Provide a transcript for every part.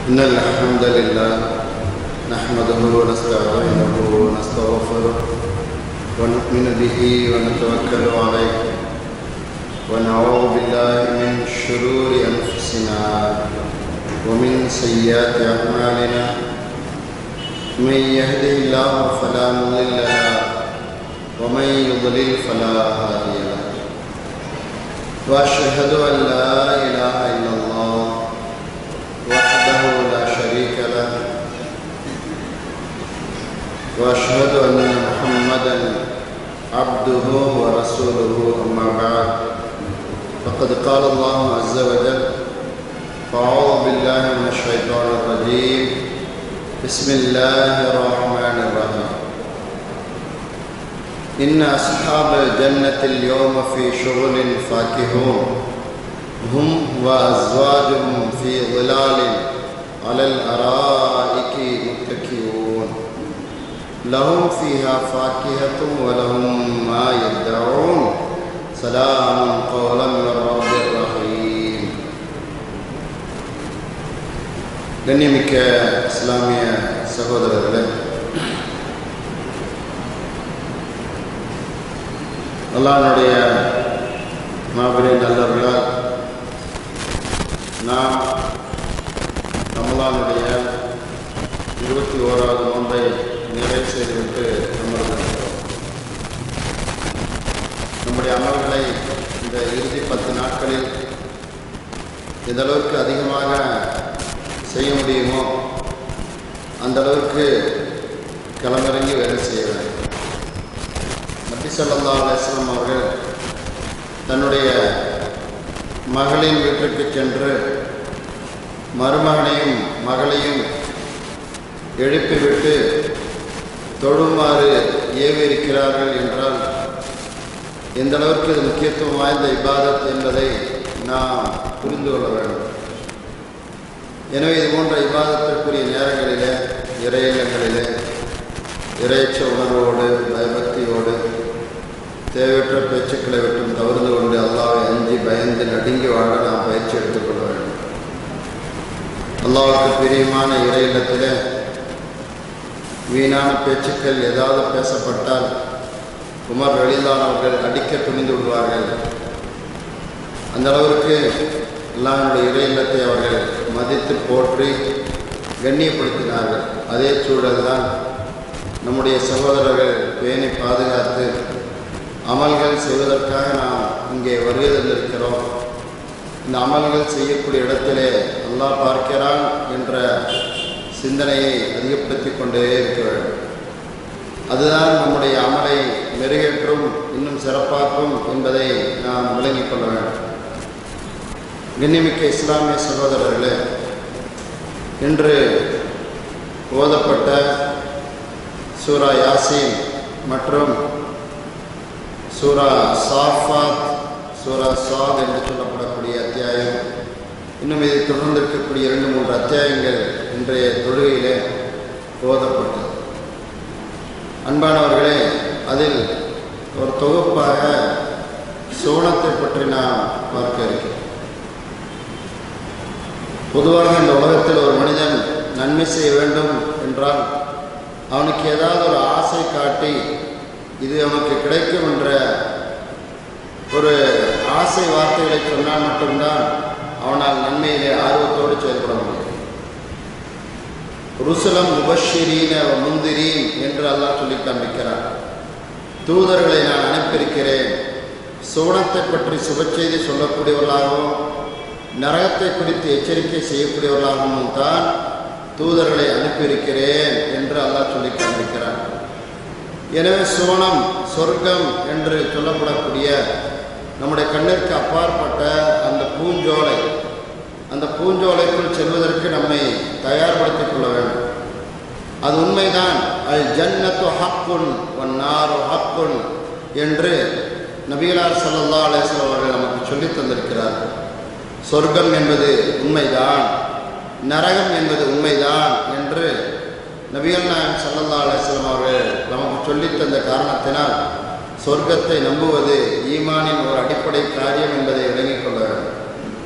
إن الحمد لله نحمده ونستعينه ونستغفره ونؤمن به ونتوكل عليه ونعوذ بالله من شرور أنفسنا ومن سيئات أعمالنا من يهده الله فلا مضل له ومن يضلل فلا هادي له وأشهد أن لا إله إلا الله وحده لا شريك له واشهد ان محمدا عبده ورسوله اما بعد فقد قال الله عز وجل فاعوذ بالله من الشيطان الرجيم بسم الله الرحمن الرحيم ان اصحاب الجنه اليوم في شغل فاكهون هم وأزواجهم في ظلال على الأرائك متكئون لهم فيها فاكهة ولهم ما يدعون سلام قولا من رب رحيم கண்ணியமிக்க இஸ்லாமிய சகோதரர்களே அல்லாஹ்வுடைய மாபெரும் நல்லவர்களால் நாம் ரமலானுடைய இருபத்தி ஓராவது நோன்பை நிறைவு செய்துவிட்டு அமர்ந்திருக்கிறோம் நம்முடைய அமல்களை இந்த இறுதி பத்து நாட்களில் எந்தளவுக்கு அதிகமாக செய்ய முடியுமோ அந்த அளவுக்கு களமிறங்கி வேலை செய்ய வேண்டும் நபி சொல்லா அலுவலம் அவர்கள் தன்னுடைய மகளின் வீட்டிற்கு சென்று மருமகனையும் மகளையும் எழுப்பிவிட்டு தொழுமாறு ஏவியிருக்கிறார்கள் என்றால் எந்த அளவுக்கு இது முக்கியத்துவம் வாய்ந்த இபாதத் என்பதை நாம் புரிந்து கொள்ள வேண்டும் எனவே இது போன்ற இபாதத்திற்குரிய நேரங்களிலே இறையிலங்களிலே இறையச்ச உணர்வோடு பயபக்தியோடு தேவையற்ற பேச்சுக்களை விட்டும் தவிர்த்து கொண்டு அல்லாவை அஞ்சி பயந்து நடுங்கி வாழ நாம் பயிற்சி எடுத்துக்கொள்ள வேண்டும் அல்லாவுக்கு பிரியமான இறை இல்லத்தில் வீணான பேச்சுக்கள் ஏதாவது பேசப்பட்டால் உமர் வெளியிலானவர்கள் அடிக்க துணிந்து விடுவார்கள் அந்த அளவிற்கு அல்லாஹனுடைய இறை இல்லத்தை அவர்கள் மதித்து போற்றி கண்ணியப்படுத்தினார்கள் அதே சூழல் தான் நம்முடைய சகோதரர்கள் பேணி பாதுகாத்து அமல்கள் செய்வதற்காக நாம் இங்கே வருகை தந்திருக்கிறோம் இந்த அமல்கள் செய்யக்கூடிய இடத்திலே அல்லாஹ் பார்க்கிறான் என்ற சிந்தனையை அதிகப்படுத்தி கொண்டே இருக்க வேண்டும் அதுதான் நம்முடைய அமலை மெருகேற்றும் இன்னும் சிறப்பாக்கும் என்பதை நாம் விளங்கிக் கொள்ள வேண்டும் கண்ணிமிக்க இஸ்லாமிய சகோதரர்களே இன்று ஓதப்பட்ட சூரா யாசீன் மற்றும் சூரா சாஃபாத் சூரா சாத் என்று சொல்லப்படக்கூடிய அத்தியாயம் இன்னும் இதை தொடர்ந்து இருக்கக்கூடிய இரண்டு மூன்று அத்தியாயங்கள் இன்றைய தொழுகையிலே ஓதப்பட்டது அன்பானவர்களே அதில் ஒரு தொகுப்பாக சோனத்தை பற்றி நாம் பார்க்க இருக்கிறோம் பொதுவாக இந்த உலகத்தில் ஒரு மனிதன் நன்மை செய்ய வேண்டும் என்றால் அவனுக்கு ஏதாவது ஒரு ஆசை காட்டி இது அவனுக்கு கிடைக்கும் என்ற ஒரு ஆசை வார்த்தைகளை சொன்னால் மட்டும்தான் அவனால் நன்மையிலே ஆர்வத்தோடு செயல்பட முடியும் ருசுலம் முபஷிரீன முந்திரீன் என்று அல்லாஹ் சொல்லி காண்பிக்கிறார் தூதர்களை நான் அனுப்பியிருக்கிறேன் சோனத்தை பற்றி சுபச்செய்தி சொல்லக்கூடியவர்களாகவும் நரகத்தை குறித்து எச்சரிக்கை செய்யக்கூடியவர்களாகவும் தான் தூதர்களை அனுப்பியிருக்கிறேன் என்று அல்லாஹ் சொல்லி காண்பிக்கிறார் எனவே சோனம் சொர்க்கம் என்று சொல்லப்படக்கூடிய நம்முடைய கண்ணிற்கு அப்பாற்பட்ட அந்த பூஞ்சோலை அந்த பூஞ்சோலைக்குள் செல்வதற்கு நம்மை தயார்படுத்திக் கொள்ள வேண்டும் அது உண்மைதான் அல் ஜன்னத்து ஹக்குன் ஒன்னாரு ஹக்குன் என்று நபீலார் சல்லா அலேஸ்வரம் அவர்கள் நமக்கு சொல்லித் தந்திருக்கிறார்கள் சொர்க்கம் என்பது உண்மைதான் நரகம் என்பது உண்மைதான் என்று நபிகள் நாயகம் சல்லல்லா அலிஸ்லாம் அவர்கள் நமக்கு சொல்லித் தந்த காரணத்தினால் சொர்க்கத்தை நம்புவது ஈமானின் ஒரு அடிப்படை காரியம் என்பதை விளங்கிக் கொள்ள வேண்டும்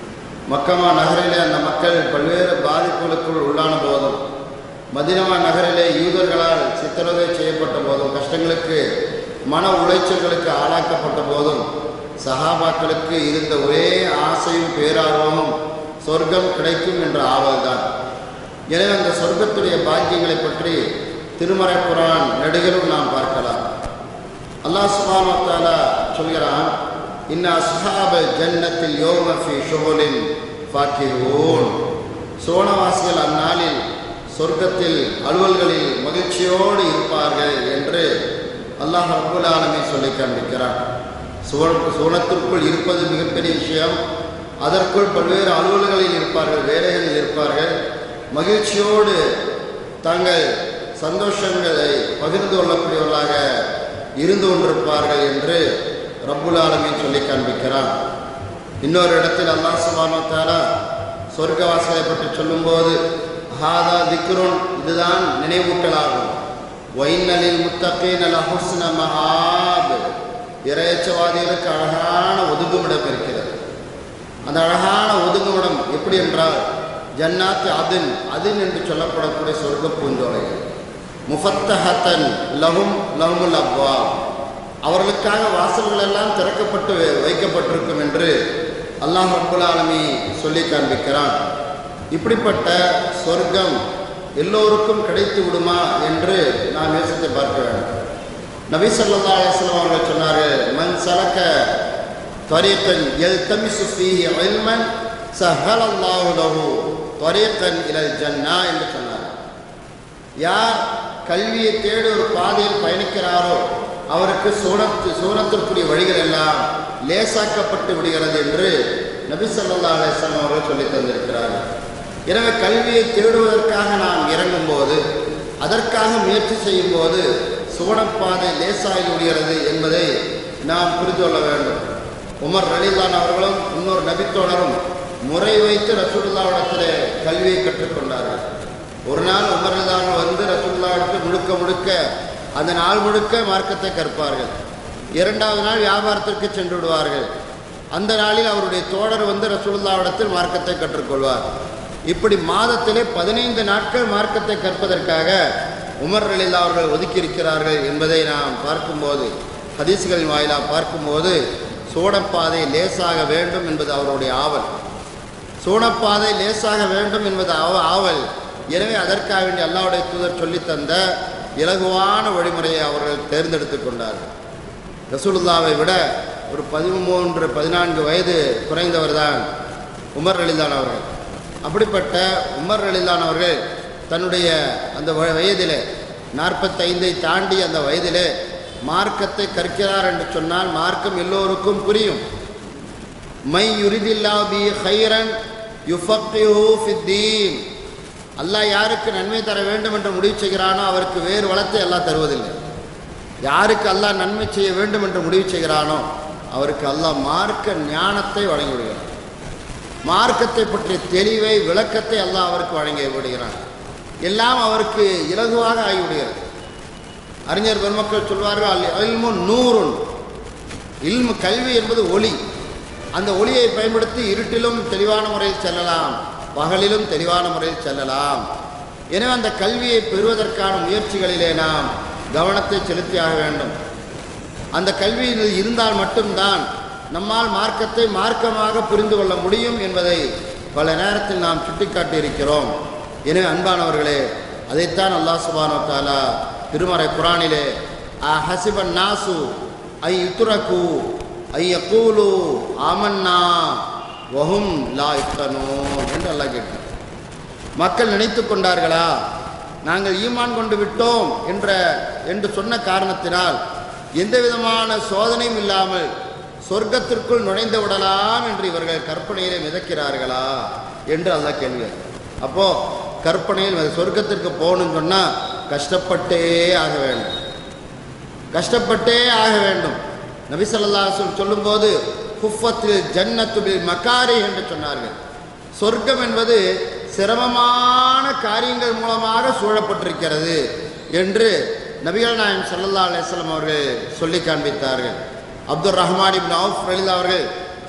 மக்கமா நகரிலே அந்த மக்கள் பல்வேறு பாதிப்புகளுக்குள் உள்ளான போதும் மதினமா நகரிலே யூதர்களால் சித்திரவதை செய்யப்பட்ட போதும் கஷ்டங்களுக்கு மன உளைச்சல்களுக்கு ஆளாக்கப்பட்ட போதும் சஹாபாக்களுக்கு இருந்த ஒரே ஆசையும் பேரார்வமும் சொர்க்கம் கிடைக்கும் என்ற ஆவல்தான் எனவே அந்த சொர்க்கத்துடைய பாக்கியங்களை பற்றி திருமறை குரான் நெடுகிலும் நாம் பார்க்கலாம் அல்லாஹ் சுபானு தாலா சொல்கிறான் இன்ன அஸ்ஹாப ஜன்னத்தில் யோமஃபி ஷுகுலின் ஃபாக்கிஹூன் சோனவாசிகள் அந்நாளில் சொர்க்கத்தில் அலுவல்களில் மகிழ்ச்சியோடு இருப்பார்கள் என்று அல்லாஹ் ரப்புல் ஆலமீன் சொல்லி காண்பிக்கிறான் சுவ சோனத்திற்குள் இருப்பது மிகப்பெரிய விஷயம் அதற்குள் பல்வேறு அலுவல்களில் இருப்பார்கள் வேலைகளில் இருப்பார்கள் மகிழ்ச்சியோடு தாங்கள் சந்தோஷங்களை பகிர்ந்து கொள்ளக்கூடியவர்களாக இருந்து கொண்டிருப்பார்கள் என்று ரப்புல் ஆலமீன் சொல்லி காண்பிக்கிறான் இன்னொரு இடத்தில் அல்லாஹ் சுபானோ தாலா சொர்க்கவாசலை பற்றி சொல்லும்போது ஹாதா திக்ருன் இதுதான் நினைவூட்டலாகும் ஒயின்னலில் முத்தகீன் அல் ஹுஸ்ன மஹாப் இறையச்சவாதிகளுக்கு அழகான ஒதுங்குமிடம் இருக்கிறது அந்த அழகான ஒதுங்குமிடம் எப்படி என்றால் ஜன்னாத் அதின் அதின் என்று சொல்லப்படக்கூடிய சொர்க்க பூஞ்சோலைகள் முஃபத்தஹத்தன் லஹும் லஹுமுல் அப்வா அவர்களுக்காக வாசல்கள் எல்லாம் திறக்கப்பட்டு வை- வைக்கப்பட்டிருக்கும் என்று அல்லாஹ் ரப்புல் ஆலமீ சொல்லி காண்பிக்கிறான் இப்படிப்பட்ட சொர்க்கம் எல்லோருக்கும் கிடைத்து விடுமா என்று நாம் யோசித்து பார்க்க வேண்டும் நபி ஸல்லல்லாஹு அலைஹி வஸல்லம் அவர்கள் சொன்னார்கள் மன் சலக்க طريقا يلتمس فيه علما سهل الله له طريقا الى الجنه என்று சொன்னார் யார் கல்வியை தேடி ஒரு பாதையில் பயணிக்கிறாரோ அவருக்கு சூனத்து சூனத்திற்குரிய வழிகள் எல்லாம் லேசாக்கப்பட்டு விடுகிறது என்று நபி ஸல்லல்லாஹு அலைஹி வஸல்லம் அவர்கள் சொல்லி தந்திருக்கிறார்கள் எனவே கல்வியை தேடுவதற்காக நாம் இறங்கும்போது அதற்காக முயற்சி செய்யும்போது சூனப்பாதை லேசாகி விடுகிறது என்பதை நாம் புரிந்து கொள்ள வேண்டும் உமர் ரலிலான் அவர்களும் இன்னொரு நபித்தோழரும் முறை வைத்து ரசூலுல்லாவிடத்திலே கல்வியை கற்றுக்கொண்டார்கள் ஒரு நாள் உமர் ரலிலான் வந்து ரசூலுல்லாவிடத்தில் முழுக்க முழுக்க அந்த நாள் முழுக்க மார்க்கத்தை கற்பார்கள் இரண்டாவது நாள் வியாபாரத்திற்கு சென்று விடுவார்கள் அந்த நாளில் அவருடைய தோழர் வந்து ரசூலுல்லாவிடத்தில் மார்க்கத்தை கற்றுக்கொள்வார் இப்படி மாதத்திலே பதினைந்து நாட்கள் மார்க்கத்தை கற்பதற்காக உமர் ரலில்லா அவர்கள் ஒதுக்கியிருக்கிறார்கள் என்பதை நாம் பார்க்கும்போது ஹதீஸ்களின் வாயிலாக பார்க்கும்போது சோடப்பாதை லேசாக வேண்டும் என்பது அவருடைய ஆவல் சோனப்பாதை லேசாக வேண்டும் என்பது அவ ஆவல் எனவே அதற்காக வேண்டிய அல்லாவுடைய தூதர் சொல்லித் தந்த இலகுவான வழிமுறையை அவர்கள் தேர்ந்தெடுத்து கொண்டார்கள் ரசூலுல்லாவை விட ஒரு பதிமூன்று பதினான்கு வயது குறைந்தவர் தான் உமர் அலிதான் அவர்கள் அப்படிப்பட்ட உமர் அலிதான் அவர்கள் தன்னுடைய அந்த வ- வயதிலே நாற்பத்தைந்தை தாண்டி அந்த வயதிலே மார்க்கத்தை கற்கிறார் என்று சொன்னால் மார்க்கம் எல்லோருக்கும் புரியும் மை யுரிதில்லா பி ஹைரன் யுஃபக்கிஹு ஃபித்தீன் அல்லாஹ் யாருக்கு நன்மை தர வேண்டும் என்று முடிவு செய்கிறானோ அவருக்கு வேறு வளத்தை அல்லாஹ் தருவதில்லை யாருக்கு அல்லாஹ் நன்மை செய்ய வேண்டும் என்று முடிவு செய்கிறானோ அவருக்கு அல்லாஹ் மார்க்க ஞானத்தை வழங்கி விடுகிறான் மார்க்கத்தை பற்றிய தெளிவை விளக்கத்தை அல்லாஹ் அவருக்கு வழங்கி விடுகிறான் எல்லாம் அவருக்கு இலகுவாக ஆகிவிடுகிறது அறிஞர் பெருமக்கள் சொல்வார்கள் அல் இல்மு நூறுன் இல்மு கல்வி என்பது ஒளி அந்த ஒளியை பயன்படுத்தி இருட்டிலும் தெளிவான முறையில் செல்லலாம் பகலிலும் தெளிவான முறையில் செல்லலாம் எனவே அந்த கல்வியை பெறுவதற்கான முயற்சிகளிலே நாம் கவனத்தை செலுத்தியாக வேண்டும் அந்த கல்வி இருந்தால் மட்டும்தான் நம்மால் மார்க்கத்தை மார்க்கமாக புரிந்து கொள்ள முடியும் என்பதை பல நேரத்தில் நாம் சுட்டிக்காட்டி இருக்கிறோம் எனவே அன்பானவர்களே அதைத்தான் அல்லாஹ் சுபானோ தாலா திருமறை குரானிலே அ ஹசிபன் நாசு ஐ யுத்துரகு ஐ யகூலு ஆமன்னா வஹும் லா இத்தனோ என்று அல்லாஹ் கேட்டார் மக்கள் நினைத்து கொண்டார்களா நாங்கள் ஈமான் கொண்டு விட்டோம் என்ற என்று சொன்ன காரணத்தினால் எந்த விதமான சோதனையும் இல்லாமல் சொர்க்கத்திற்குள் நுழைந்து விடலாம் என்று இவர்கள் கற்பனையிலே மிதக்கிறார்களா என்று அல்லாஹ் கேள்வி அப்போ கற்பனையில் மித- சொர்க்கத்திற்கு போகணும்னு சொன்னால் கஷ்டப்பட்டே ஆக வேண்டும் கஷ்டப்பட்டே ஆக வேண்டும் நபி ஸல்லல்லாஹு அலைஹி வஸல்லம் சொல்லும்போது குஃபத்தில் ஜன்னத்து பில் மக்காரி என்று சொன்னார்கள் சொர்க்கம் என்பது சிரமமான காரியங்கள் மூலமாக சூழப்பட்டிருக்கிறது என்று நபிகள் நாயம் ஸல்லல்லாஹு அலைஹி வஸல்லம் அவர்கள் சொல்லி காண்பித்தார்கள் அப்துல் ரஹ்மான் இப்னு அவுஃப் ரலில் அவர்கள்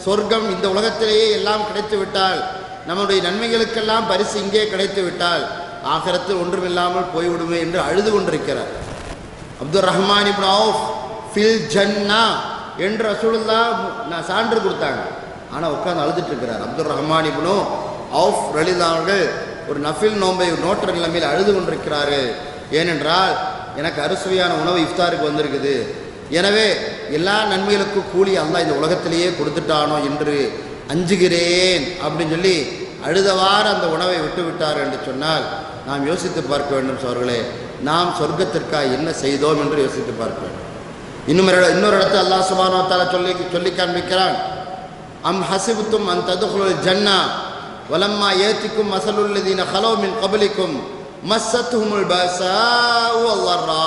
சொர்க்கம் இந்த உலகத்திலேயே எல்லாம் கிடைத்து விட்டால் நம்முடைய நன்மைகளுக்கெல்லாம் பரிசு இங்கே கிடைத்து விட்டால் ஆகரத்தில் ஒன்றுமில்லாமல் போய்விடுமே என்று அழுது கொண்டிருக்கிறார் அப்துல் ரஹ்மான் இப்னு அவுஃப் ஃபில் ஜன்னா என்று ரசூலுல்லா நான் சான்று கொடுத்தாங்க ஆனால் உட்கார்ந்து அழுதுட்டு இருக்கிறார் அப்துல் ரஹ்மான் இப்னு அவுஃப் ரலிதா அவர்கள் ஒரு நஃபில் நோன்பை நோற்ற நிலைமையில் அழுது கொண்டிருக்கிறார்கள் ஏனென்றால் எனக்கு அறுசுவையான உணவு இஃப்தாருக்கு வந்திருக்குது எனவே எல்லா நன்மைகளுக்கும் கூலி அல்லாஹ் இந்த உலகத்திலேயே கொடுத்துட்டானோ என்று அஞ்சுகிறேன் அப்படின்னு சொல்லி அழுதவாறு அந்த உணவை விட்டு விட்டார் என்று சொன்னால் நாம் யோசித்து பார்க்க வேண்டும் சோர்களே நாம் சொர்க்கத்திற்காக என்ன செய்தோம் என்று யோசித்து பார்க்க வேண்டும் இன்னும் ஒரு இட- இன்னொரு இடத்துல அல்லாஹ் சுபானோ தாலா சொல்லி சொல்லி காண்பிக்கிறான் அம் ஹசிபுத்தும் அன் ததுகுலுல் ஜன்னா வலம்மா ஏத்திக்கும் மசலுல்லதீன ஹலோ மின் கபலிக்கும் மஸ்ஸத்துஹுமுல் பஸாஉ வல்லர்ரா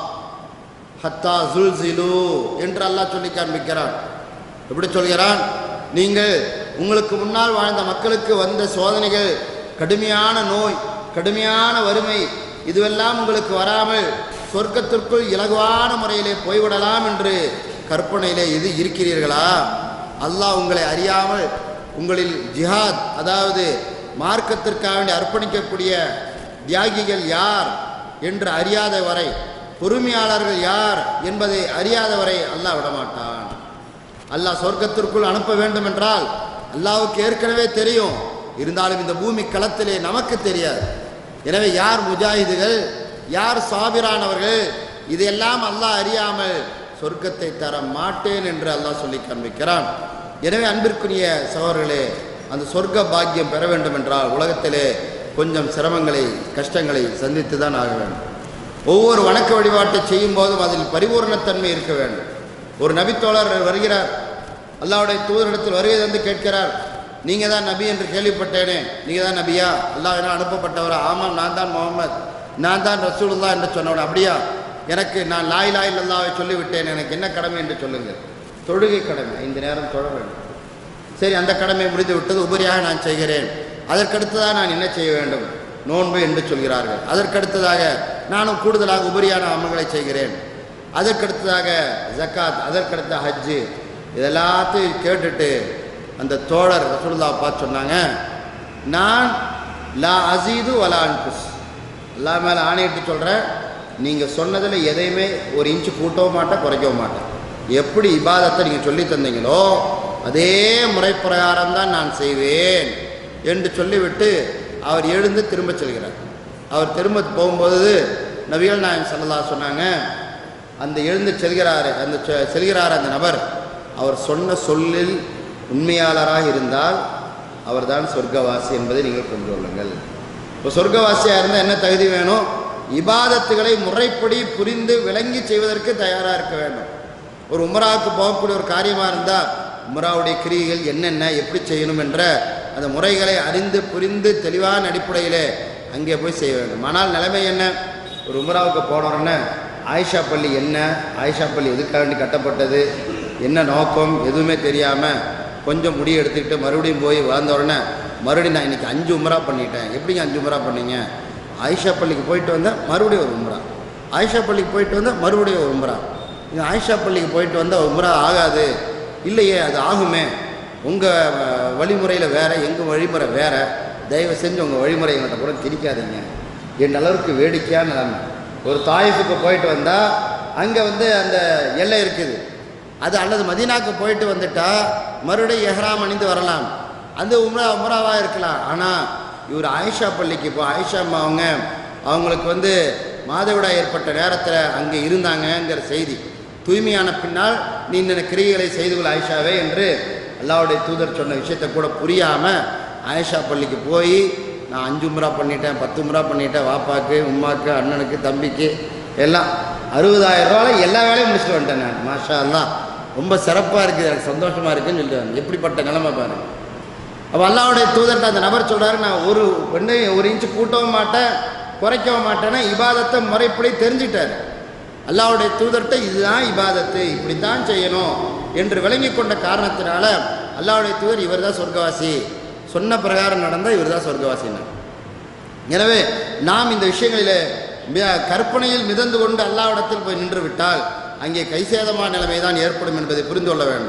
ஹத்தா ஜுல்சிலு என்று அல்லாஹ் சொல்லி காண்பிக்கிறான் எப்படி சொல்கிறான் நீங்கள் உங்களுக்கு முன்னால் வாழ்ந்த மக்களுக்கு வந்த சோதனைகள் கடுமையான நோய் கடுமையான வறுமை இதுவெல்லாம் உங்களுக்கு வராமல் சொர்க்கத்திற்குள் இலகுவான முறையிலே போய்விடலாம் என்று கற்பனையிலே இது இருக்கிறீர்களா அல்லாஹ் உங்களை அறியாமல் உங்களில் ஜிஹாத் அதாவது மார்க்கத்திற்காக வேண்டி அர்ப்பணிக்கக்கூடிய தியாகிகள் யார் என்று அறியாத வரை பொறுமையாளர்கள் யார் என்பதை அறியாத வரை அல்லாஹ் விடமாட்டான் அல்லாஹ் சொர்க்கத்திற்குள் அனுப்ப வேண்டும் என்றால் அல்லாஹ்வுக்கு ஏற்கனவே தெரியும் இருந்தாலும் இந்த பூமி களத்திலே நமக்கு தெரியாது எனவே யார் முஜாஹிதுகள் யார் சாபிரானவர்கள் இதையெல்லாம் அல்லாஹ் அறியாமல் சொர்க்கத்தை தர மாட்டேன் என்று அல்லாஹ் சொல்லி காண்பிக்கிறான் எனவே அன்பிற்குரிய சகோதரர்களே அந்த சொர்க்க பாக்கியம் பெற வேண்டும் என்றால் உலகத்திலே கொஞ்சம் சிரமங்களை கஷ்டங்களை சந்தித்து தான் ஆக வேண்டும் ஒவ்வொரு வணக்க வழிபாட்டை செய்யும் போதும் அதில் பரிபூர்ணத்தன்மை இருக்க வேண்டும் ஒரு நபித்தோழர் வருகிறார் அல்லாஹ்வுடைய தூதரிடத்தில் வருகை தந்து கேட்கிறார் நீங்கள் தான் நபி என்று கேள்விப்பட்டேனே நீங்கள் தான் நபியா அல்லாஹ் என அனுப்பப்பட்டவரா ஆமாம் நான் தான் முகமது நான் தான் ரசூலுல்லா என்று சொன்னவன் அப்படியா எனக்கு நான் லாய் லாய் அல்லாவை சொல்லிவிட்டேன் எனக்கு என்ன கடமை என்று சொல்லுங்கள் தொழுகை கடமை ஐந்து நேரம் தொழ வேண்டும் சரி அந்த கடமை முடிந்து விட்டது உபரியாக நான் செய்கிறேன் அதற்கடுத்ததாக நான் என்ன செய்ய வேண்டும் நோன்பு என்று சொல்கிறார்கள் அதற்கடுத்ததாக நானும் கூடுதலாக உபரியான அமல்களை செய்கிறேன் அதற்கடுத்ததாக ஜக்காத் அதற்கடுத்த ஹஜ்ஜு இதெல்லாத்தையும் கேட்டுட்டு அந்த தோழர் ரசூலுல்லா பார்த்து சொன்னாங்க நான் லா அசீது வலா அன்புஸ் எல்லா மேலே ஆணையிட்டு சொல்கிறேன் நீங்கள் சொன்னதில் எதையுமே ஒரு இன்ச்சு கூட்டவும் மாட்டேன் குறைக்கவும் மாட்டேன் எப்படி இபாதத்தை நீங்கள் சொல்லி தந்தீங்களோ அதே முறை பிரகாரம் தான் நான் செய்வேன் என்று சொல்லிவிட்டு அவர் எழுந்து திரும்ப செல்கிறார் அவர் திரும்ப போகும்போது நபிகள் நாயகம் ஸல்லல்லாஹு சொன்னாங்க அந்த எழுந்து செல்கிறார் அந்த செ- செல்கிறார் அந்த நபர் அவர் சொன்ன சொல்லில் உண்மையாளராக இருந்தால் அவர்தான் சொர்க்கவாசி என்பதை நீங்கள் கொண்டு கொள்ளுங்கள் இப்போ சொர்க்கவாசியாக இருந்தால் என்ன தகுதி வேணும் இபாதத்துகளை முறைப்படி புரிந்து விளங்கி செய்வதற்கு தயாராக இருக்க வேண்டும் ஒரு உம்ராவுக்கு போகக்கூடிய ஒரு காரியமாக இருந்தால் உம்ராவுடைய கிரியைகள் என்னென்ன எப்படி செய்யணும் என்ற அந்த முறைகளை அறிந்து புரிந்து தெளிவான அடிப்படையிலே அங்கே போய் செய்ய வேண்டும் ஆனால் நிலைமை என்ன ஒரு உம்ராவுக்கு போனோன்னே ஆயிஷா பள்ளி என்ன ஆயிஷா பள்ளி எதுக்காக வேண்டி கட்டப்பட்டது என்ன நோக்கம் எதுவுமே தெரியாமல் கொஞ்சம் முடி எடுத்துக்கிட்டு மறுபடியும் போய் வளர்ந்த உடனே மறுபடியும் நான் இன்னைக்கு அஞ்சு உம்ரா பண்ணிட்டேன் எப்படிங்க அஞ்சு உம்ரா பண்ணீங்க ஆயிஷா பள்ளிக்கு போயிட்டு வந்தால் மறுபடியும் ஒரு உம்ரா ஆயிஷா பள்ளிக்கு போயிட்டு வந்தால் மறுபடியும் ஒரு உம்ரா இங்கே ஆயிஷா பள்ளிக்கு போயிட்டு வந்தால் உம்ரா ஆகாது இல்லையே அது ஆகுமே உங்கள் வழிமுறையில் வேற எங்கள் வழிமுறை வேற தயவு செஞ்சு உங்கள் வழிமுறை எங்கள்கிட்ட கூட திணிக்காதீங்க என் அளவுக்கு வேடிக்கையான நிலைமை ஒரு தாயிஃபுக்கு போயிட்டு வந்தால் அங்கே வந்து அந்த எல்லை இருக்குது அது அல்லது மதீனாக்கு போயிட்டு வந்துட்டா மறுபடியும் எஹ்ராம் அணிந்து வரலாம் அந்த உம்ரா உம்ராவாக இருக்கலாம் ஆனால் இவர் ஆயிஷா பள்ளிக்கு இப்போ ஆயிஷா அம்மா அவங்க அவங்களுக்கு வந்து மாதவிடாய் ஏற்பட்ட நேரத்தில் அங்கே இருந்தாங்கங்கிற செய்தி தூய்மையான பின்னால் நீ இந்த கிரியைகளை செய்து கொள் ஆயிஷாவே என்று அல்லாவுடைய தூதர் சொன்ன விஷயத்தை கூட புரியாமல் ஆயிஷா பள்ளிக்கு போய் நான் அஞ்சு முறை பண்ணிட்டேன் பத்து முறை பண்ணிட்டேன் வாப்பாக்கு உம்மாக்கு அண்ணனுக்கு தம்பிக்கு எல்லாம் அறுபதாயிரம் ரூபாயில் எல்லா வேலையும் முடிச்சுட்டு வந்துட்டேன் நான் மாஷா அல்லாஹ் ரொம்ப சிறப்பாக இருக்குது எனக்கு சந்தோஷமாக இருக்குன்னு சொல்லிட்டு வந்தேன். எப்படிப்பட்ட நிலைமை பாரு அப்போ அல்லாவுடைய தூதர்கிட்ட அந்த நபர் சொல்கிறாரு நான் ஒரு ஒன்று ஒரு இன்ச்சு கூட்டவும் மாட்டேன் குறைக்கவும் மாட்டேன்னா இபாதத்தை முறைப்படி தெரிஞ்சிட்டார் அல்லாவுடைய தூதர்கிட்ட இதுதான் இபாதத்து இப்படித்தான் செய்யணும் என்று விளங்கி கொண்ட காரணத்தினால அல்லாவுடைய தூதர் இவர் தான் சொர்க்கவாசி சொன்ன பிரகாரம் நடந்தால் இவர் தான் சொர்க்கவாசினார் எனவே நாம் இந்த விஷயங்களிலே மி- கற்பனையில் மிதந்து கொண்டு அல்லாவிடத்தில் போய் நின்று விட்டால் அங்கே கைசேதமான நிலைமை தான் ஏற்படும் என்பதை புரிந்து கொள்ள வேண்டும்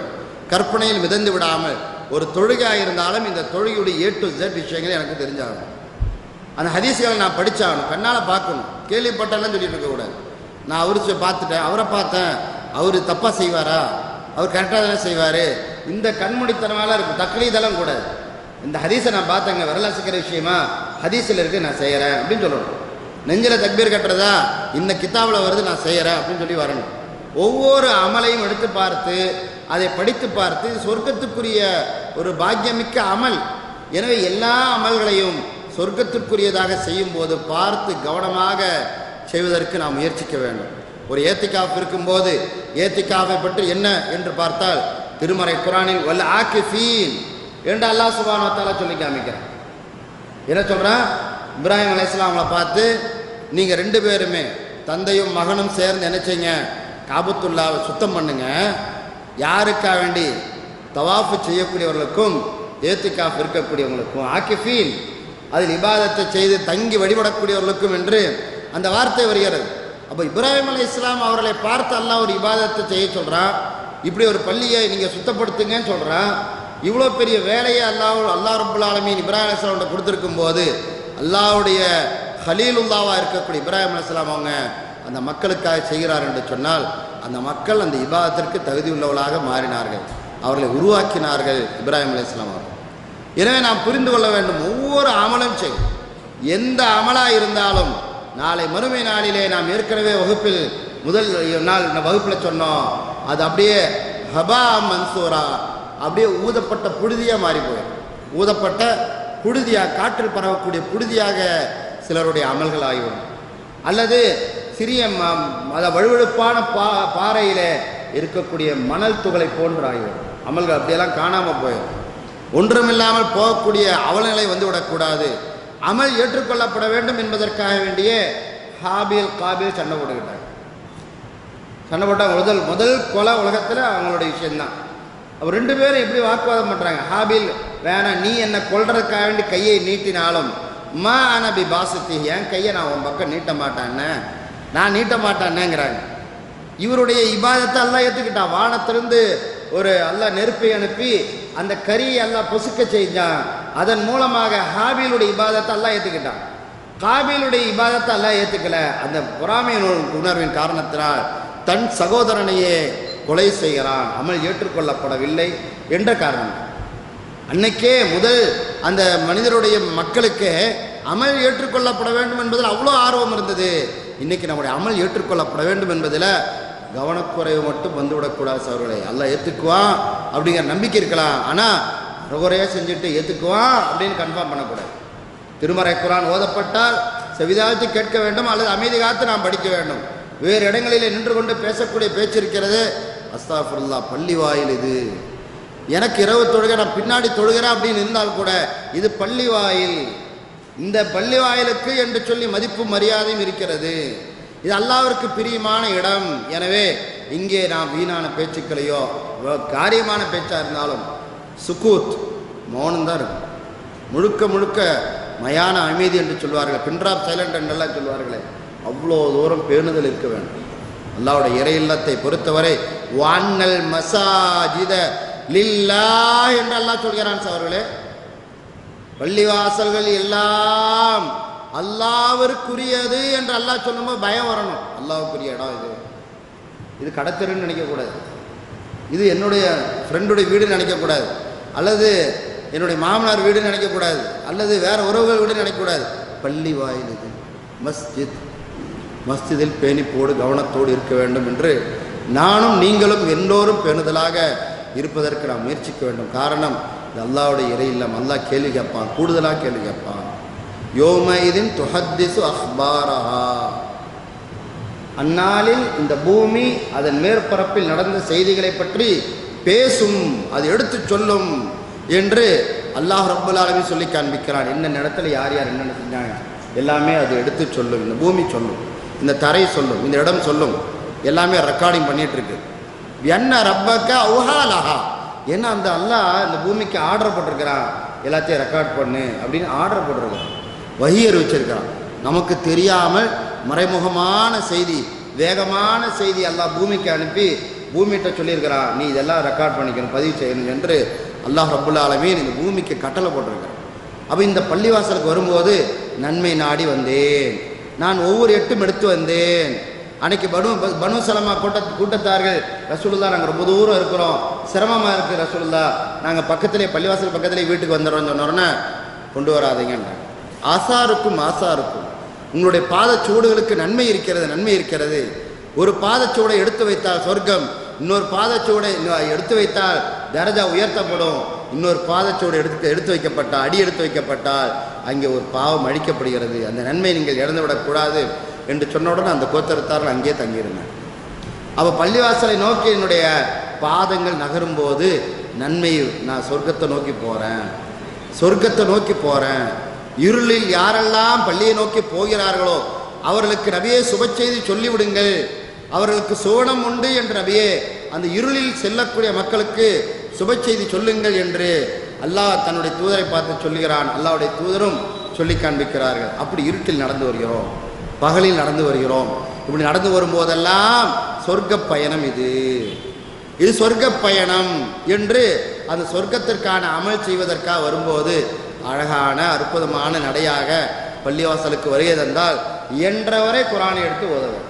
கற்பனையில் மிதந்து விடாமல் ஒரு தொழுகையாக இருந்தாலும் இந்த தொழுகையுடைய ஏ டு Z விஷயங்கள் எனக்கு தெரிஞ்சாகணும் அந்த ஹதீஸ்களை நான் படிச்சாகணும் கண்ணால் பார்க்கணும் கேள்விப்பட்டெல்லாம் சொல்லிட்டு இருக்கக்கூடாது நான் அவரு பார்த்துட்டேன் அவரை பார்த்தேன் அவர் தப்பாக செய்வாரா அவர் கரெக்டாக தானே செய்வார் இந்த கண்மூடித்தனமாலாம் இருக்கும் தக்லீதெல்லாம் கூடாது இந்த ஹதீஸை நான் பார்த்தேங்க வரலாசிக்கிற விஷயமா ஹதீஸில் இருக்கு நான் செய்கிறேன் அப்படின்னு சொல்லணும் நெஞ்சில் தக்பீர் கட்டுறதா இந்த கித்தாபில் வருது நான் செய்கிறேன் அப்படின்னு சொல்லி வரணும் ஒவ்வொரு அமலையும் எடுத்து பார்த்து அதை படித்து பார்த்து இது சொர்க்கத்துக்குரிய ஒரு பாக்கியமிக்க அமல் எனவே எல்லா அமல்களையும் சொர்க்கத்திற்குரியதாக செய்யும்போது பார்த்து கவனமாக செய்வதற்கு நாம் முயற்சிக்க வேண்டும் ஒரு ஏத்திகாஃப் இருக்கும்போது ஏத்திகாஃபை பற்றி என்ன என்று பார்த்தால் திருமறை குரானில் வல்ல ஆக்கிஃபீன் என்று அல்லாஹ் சுபானோ தாலா சொல்லி காமிக்கிறான் என்ன சொல்கிறான் இப்ராஹிம் அலையாம் அவங்கள பார்த்து நீங்கள் ரெண்டு பேருமே தந்தையும் மகனும் சேர்ந்து என்ன செய்யுங்க காபத்துல்லாவை சுத்தம் பண்ணுங்க யாருக்காக வேண்டி தவாஃபு செய்யக்கூடியவர்களுக்கும் ஏத்துக்காஃப் இருக்கக்கூடியவங்களுக்கும் ஆக்கிஃபீன் அதில் இபாதத்தை செய்து தங்கி வழிபடக்கூடியவர்களுக்கும் என்று அந்த வார்த்தை வருகிறது அப்போ இப்ராஹிம் அலை இஸ்லாம் அவர்களை பார்த்து அல்லாஹ் ஒரு இபாதத்தை செய்ய சொல்கிறான் இப்படி ஒரு பள்ளியை நீங்கள் சுத்தப்படுத்துங்கன்னு சொல்கிறான் இவ்வளோ பெரிய வேலையை அல்லாஹ் அல்லாஹ் ரபுல் ஆலமீன் இப்ராஹிம் அலையாம் கொடுத்துருக்கும் போது அல்லாஹ்வுடைய ஹலீலுல்லாவாக இருக்கக்கூடிய இப்ராஹிம் அலையாம் அவங்க அந்த மக்களுக்காக செய்கிறார் என்று சொன்னால் அந்த மக்கள் அந்த இபாதத்திற்கு தகுதி உள்ளவர்களாக மாறினார்கள் அவர்களை உருவாக்கினார்கள் இப்ராஹிம் அலையாம் அவர்கள் எனவே நாம் புரிந்து கொள்ள வேண்டும் ஒவ்வொரு அமலும் செய்யும் எந்த அமலாக இருந்தாலும் நாளை மறுமை நாளிலே நாம் ஏற்கனவே வகுப்பில் முதல் நாள் இந்த வகுப்பில் சொன்னோம் அது அப்படியே ஹபா மன்சூரா அப்படியே ஊதப்பட்ட புழுதியாக மாறி போயிடும் ஊதப்பட்ட புழுதியாக காற்றில் பரவக்கூடிய புழுதியாக சிலருடைய அமல்கள் ஆகிவிடும் அல்லது சிறிய ம- அத வழுவழுப்பான பா பாறையில் இருக்கக்கூடிய மணல் துகளை போன்று ஆகிவிடும் அமல்கள் அப்படியெல்லாம் காணாமல் போயிடும் ஒன்றுமில்லாமல் போகக்கூடிய அவலநிலை வந்து விடக்கூடாது அமல் ஏற்றுக்கொள்ளப்பட வேண்டும் என்பதற்காக வேண்டிய ஹாபில் காபில் சண்டை போட்டுக்கிட்டாங்க சண்டை போட்டாங்க முதல் முதல் கொலை உலகத்தில் அவங்களுடைய விஷயம்தான் அவர் ரெண்டு பேரும் எப்படி வாக்குவாதம் பண்ணுறாங்க ஹாபில் வேணாம் நீ என்னை கொல்றதுக்காக வேண்டி கையை நீட்டினாலும் மா அனபி பாசத்தி என் கையை நான் உன் பக்கம் நீட்ட மாட்டேன்னு நான் நீட்ட மாட்டேன்னேங்கிறாங்க இவருடைய இபாதத்தை அல்லாஹ் ஏற்றுக்கிட்டான் வானத்திலிருந்து ஒரு அல்லாஹ் நெருப்பை அனுப்பி அந்த கரியை அல்லாஹ் பொசுக்க செஞ்சான் அதன் மூலமாக ஹாபிலுடைய இபாதத்தை அல்லாஹ் ஏற்றுக்கிட்டான் காபிலுடைய இபாதத்தை அல்லாஹ் ஏற்றுக்கல அந்த பொறாமை உணர்வின் காரணத்தினால் தன் சகோதரனையே கொலை செய்கிறான் அமல் ஏற்றுக்கொள்ளப்படவில்லை என்ற காரணம் அன்னைக்கே முதல் அந்த மனிதருடைய மக்களுக்கு அமல் ஏற்றுக்கொள்ளப்பட வேண்டும் என்பதில் அவ்வளோ ஆர்வம் இருந்தது இன்னைக்கு நம்முடைய அமல் ஏற்றுக்கொள்ளப்பட வேண்டும் என்பதில் கவனக்குறைவு மட்டும் வந்துவிடக்கூடாது அவர்களை அல்லாஹ் ஏற்றுக்குவான் அப்படிங்கிற நம்பிக்கை இருக்கலாம் ஆனால் அறகுறையாக செஞ்சுட்டு ஏற்றுக்குவான் அப்படின்னு கன்ஃபார்ம் பண்ணக்கூடாது திருமறை குரான் ஓதப்பட்டால் செவிதாழ்த்தி கேட்க வேண்டும் அல்லது அமைதி காத்து நாம் படிக்க வேண்டும் வேறு இடங்களிலே நின்று கொண்டு பேசக்கூடிய பேச்சு இருக்கிறது அஸ்தாஃபுல்லா பள்ளி வாயில் இது எனக்கு இரவு தொழுகை நான் பின்னாடி தொழுகிறேன் அப்படின்னு இருந்தால் கூட இது பள்ளி வாயில் இந்த பள்ளி வாயிலுக்கு என்று சொல்லி மதிப்பு மரியாதையும் இருக்கிறது இது அல்லாவிற்கு பிரியமான இடம் எனவே இங்கே நாம் வீணான பேச்சுக்களையோ வ- காரியமான பேச்சா இருந்தாலும் சுக்கூத் மௌனம் தான் இருக்கும் முழுக்க முழுக்க மயான அமைதி என்று சொல்வார்கள் பின்ட்ராப் சைலண்ட் என்றெல்லாம் சொல்வார்களே அவ்வளோ தூரம் பேணுதல் இருக்க வேண்டும் அல்லாவுடைய இறை இல்லத்தை பொறுத்தவரை வான்னல் மசாஜித லில்லா என்று அல்லாஹ் சொல்கிறான் அவர்களே பள்ளிவாசல்கள் எல்லாம் அல்லாவிற்குரியது என்று அல்லாஹ் சொல்லும்போது பயம் வரணும் அல்லாவுக்குரிய இடம் இது இது கடத்தருன்னு நினைக்கக்கூடாது இது என்னுடைய ஃப்ரெண்டுடைய வீடுன்னு நினைக்கக்கூடாது அல்லது என்னுடைய மாமனார் வீடுன்னு நினைக்கக்கூடாது அல்லது வேற உறவுகள் வீடுன்னு நினைக்கக்கூடாது பள்ளி வாயில் இது மஸ்ஜித் மஸ்ஜிதில் பேணிப்போடு கவனத்தோடு இருக்க வேண்டும் என்று நானும் நீங்களும் எல்லோரும் பேணுதலாக இருப்பதற்கு நாம் முயற்சிக்க வேண்டும் காரணம் இது அல்லாவுடைய இறை இல்லம் அல்லாஹ் கேள்வி கேட்பான் கூடுதலாக கேள்வி கேட்பான் யோமயிதின் துஹத்திசு அஹ்பாரஹா அந்நாளில் இந்த பூமி அதன் மேற்பரப்பில் நடந்த செய்திகளை பற்றி பேசும் அது எடுத்துச் சொல்லும் என்று அல்லாஹ் ரப்பல் ஆலமீன் சொல்லி காண்பிக்கிறான் என்னென்ன இடத்துல யார் யார் என்னென்ன செஞ்சாங்க எல்லாமே அது எடுத்துச் சொல்லும் இந்த பூமி சொல்லும் இந்த தரை சொல்லும் இந்த இடம் சொல்லும் எல்லாமே ரெக்கார்டிங் பண்ணிட்டு இருக்கு என்ன ரப்பக்க அவுஹாலஹா ஏன்னா அந்த அல்லாஹ் இந்த பூமிக்கு ஆர்டர் போட்டிருக்கிறான் எல்லாத்தையும் ரெக்கார்ட் பண்ணு அப்படின்னு ஆர்டர் போட்டிருக்கான் வழி அறிவிச்சிருக்கிறான் நமக்கு தெரியாமல் மறைமுகமான செய்தி வேகமான செய்தி அல்லாஹ் பூமிக்கு அனுப்பி பூமிகிட்ட சொல்லியிருக்கிறான் நீ இதெல்லாம் ரெக்கார்ட் பண்ணிக்கணும் பதிவு செய்யணும் என்று அல்லாஹ் ரப்புல் ஆலமீன் இந்த பூமிக்கு கட்டளை போட்டிருக்கிறான் அப்போ இந்த பள்ளிவாசலுக்கு வரும்போது நன்மை நாடி வந்தேன் நான் ஒவ்வொரு எட்டும் எடுத்து வந்தேன் அன்னைக்கு பனு பனு சலமா கூட்ட கூட்டத்தார்கள் ரசூலுல்லா நாங்கள் ரொம்ப தூரம் இருக்கிறோம் சிரமமாக இருக்குது ரசூலுல்லா நாங்கள் பக்கத்திலே பள்ளிவாசல் பக்கத்திலே வீட்டுக்கு வந்துடுறோம் சொன்னோடனே கொண்டு வராதீங்கன்றாங்க ஆசாருக்கும் ஆசாருக்கும் உங்களுடைய பாதச்சூடுகளுக்கு நன்மை இருக்கிறது நன்மை இருக்கிறது ஒரு பாதச்சூடை எடுத்து வைத்தால் சொர்க்கம் இன்னொரு பாதச்சூடை இன்னும் எடுத்து வைத்தால் தரஜா உயர்த்தப்படும் இன்னொரு பாதச்சூடு எடுத்து எடுத்து வைக்கப்பட்டால் அடி எடுத்து வைக்கப்பட்டால் அங்கே ஒரு பாவம் அழிக்கப்படுகிறது அந்த நன்மை நீங்கள் இழந்து விடக்கூடாது என்று சொன்ன உடனே அந்த கோத்தரத்தார்கள் அங்கேயே தங்கியிருந்தாங்க அப்போ பள்ளிவாசலை நோக்கி என்னுடைய பாதங்கள் நகரும்போது நன்மை நான் சொர்க்கத்தை நோக்கி போகிறேன் சொர்க்கத்தை நோக்கி போகிறேன் இருளில் யாரெல்லாம் பள்ளியை நோக்கி போகிறார்களோ அவர்களுக்கு நபியே சுப செய்தி சொல்லிவிடுங்கள் அவர்களுக்கு சுவனம் உண்டு என்று நபியே அந்த இருளில் செல்லக்கூடிய மக்களுக்கு சுப செய்தி சொல்லுங்கள் என்று அல்லாஹ் தன்னுடைய தூதரை பார்த்து சொல்லுகிறான் அல்லாஹ்வுடைய தூதரும் சொல்லி காண்பிக்கிறார்கள் அப்படி இருட்டில் நடந்து வருகிறோம் பகலில் நடந்து வருகிறோம் இப்படி நடந்து வரும்போதெல்லாம் சொர்க்க பயணம் இது இது சொர்க்க பயணம் என்று அந்த சொர்க்கத்திற்கான அமல் செய்வதற்காக வரும்போது அழகான அற்புதமான நடையாக பள்ளிவாசலுக்கு வருகை தந்தால் என்றவரை குரானை எடுத்து ஓதுவர்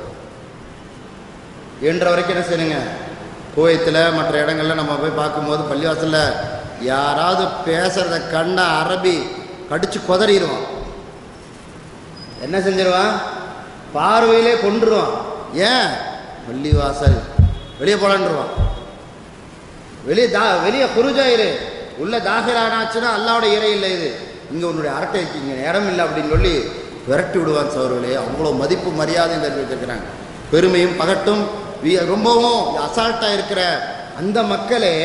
என்ற வரைக்கும் என்ன செய்யணுங்க கோயத்தில் மற்ற இடங்கள்ல நம்ம போய் பார்க்கும்போது பள்ளிவாசலில் யாராவது பேசுறத கண்ட அரபி கடிச்சு குதறிடுவான் என்ன செஞ்சிருவான் பார்வையிலே கொன்றுவான் ஏன் பள்ளிவாசல் வெளியே போலான்ருவான் வெளியே தா வெளியே குருஜாயிரு உள்ள தாகிரானாச்சுன்னா அல்லாவோட இறை இல்லை இது இங்கே உன்னுடைய அரட்டைக்கு இங்கே இடம் இல்லை அப்படின்னு சொல்லி விரட்டி விடுவான் சோர்களே அவ்வளோ மதிப்பு மரியாதை தெரிவித்திருக்கிறாங்க பெருமையும் பகட்டும் வி- ரொம்பவும் அசால்ட்டாக இருக்கிற அந்த மக்களே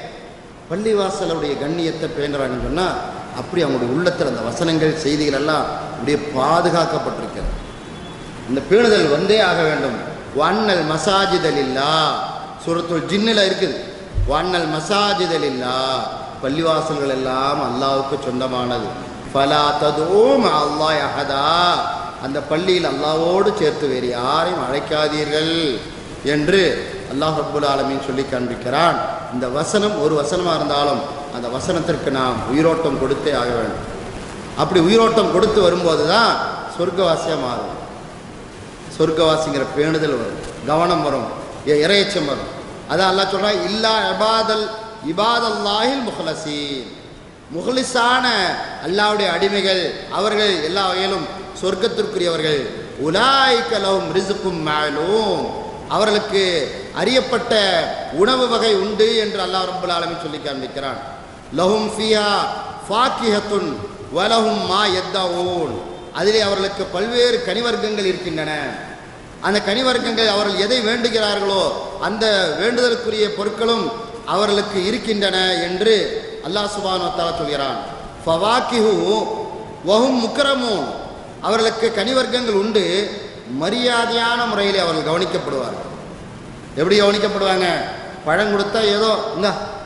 பள்ளிவாசலுடைய கண்ணியத்தை பேணுறாங்கன்னு சொன்னால் அப்படி அவங்களுடைய உள்ளத்தில் அந்த வசனங்கள் செய்திகள் எல்லாம் அப்படியே பாதுகாக்கப்பட்டிருக்கிறது இந்த பேணுதல் வந்தே ஆக வேண்டும் வண்ணல் மசாஜிதல் இல்லா சூரத்துல் ஜின்னில் இருக்குது வண்ணல் மசாஜிதல் இல்லா பள்ளிவாசல்கள் எல்லாம் அல்லாவுக்கு சொந்தமானது ஃபலா ததூம் அல்லாஹ் அஹதா அந்த பள்ளியில் அல்லாவோடு சேர்த்து வேறு யாரையும் அழைக்காதீர்கள் என்று அல்லாஹ் ரப்புல் ஆலமீன் சொல்லி காண்பிக்கிறான் இந்த வசனம் ஒரு வசனமாக இருந்தாலும் அந்த வசனத்திற்கு நாம் உயிரோட்டம் கொடுத்தே ஆக வேண்டும் அப்படி உயிரோட்டம் கொடுத்து வரும்போது தான் சொர்க்கவாசியாக மாறும் சொர்க்கவாசிங்கிற பேணுதல் வரும் கவனம் வரும் இ- இரையச்சம் வரும் அதான் அல்லாஹ் சொல்றான் இல்லா இபாதல் இபாதல்லாஹில் முஹ்லசீன் முஹ்லிஸான அல்லாஹ்வுடைய அடிமைகள் அவர்கள் எல்லா வகையிலும் சொர்க்கத்திற்குரியவர்கள் உலாய்க்க லஹும் ரிசுக்கும் மாலும் அவர்களுக்கு அறியப்பட்ட உணவு வகை உண்டு என்று அல்லாஹ் ரப்பல் ஆலமீன் சொல்லி காண்பிக்கிறான் லஹும் ஃபியா ஃபாக்கிஹத்துன் வலஹும் மா எத்தவூன் அதிலே அவர்களுக்கு பல்வேறு கனிவர்க்கங்கள் இருக்கின்றன அந்த கனிவர்க்கங்கள் அவர்கள் எதை வேண்டுகிறார்களோ அந்த வேண்டுதலுக்குரிய பொருட்களும் அவர்களுக்கு இருக்கின்றன என்று அல்லாஹ் சுபான் வத்தாலா சொல்கிறான் ஃபவாக்கிஹு வஹும் முக்கரமும் அவர்களுக்கு கனிவர்க்கங்கள் உண்டு மரியாதையான முறையில் அவர்கள் கவனிக்கப்படுவார்கள் எப்படி கவனிக்கப்படுவாங்க பழம் கொடுத்தா ஏதோ இந்த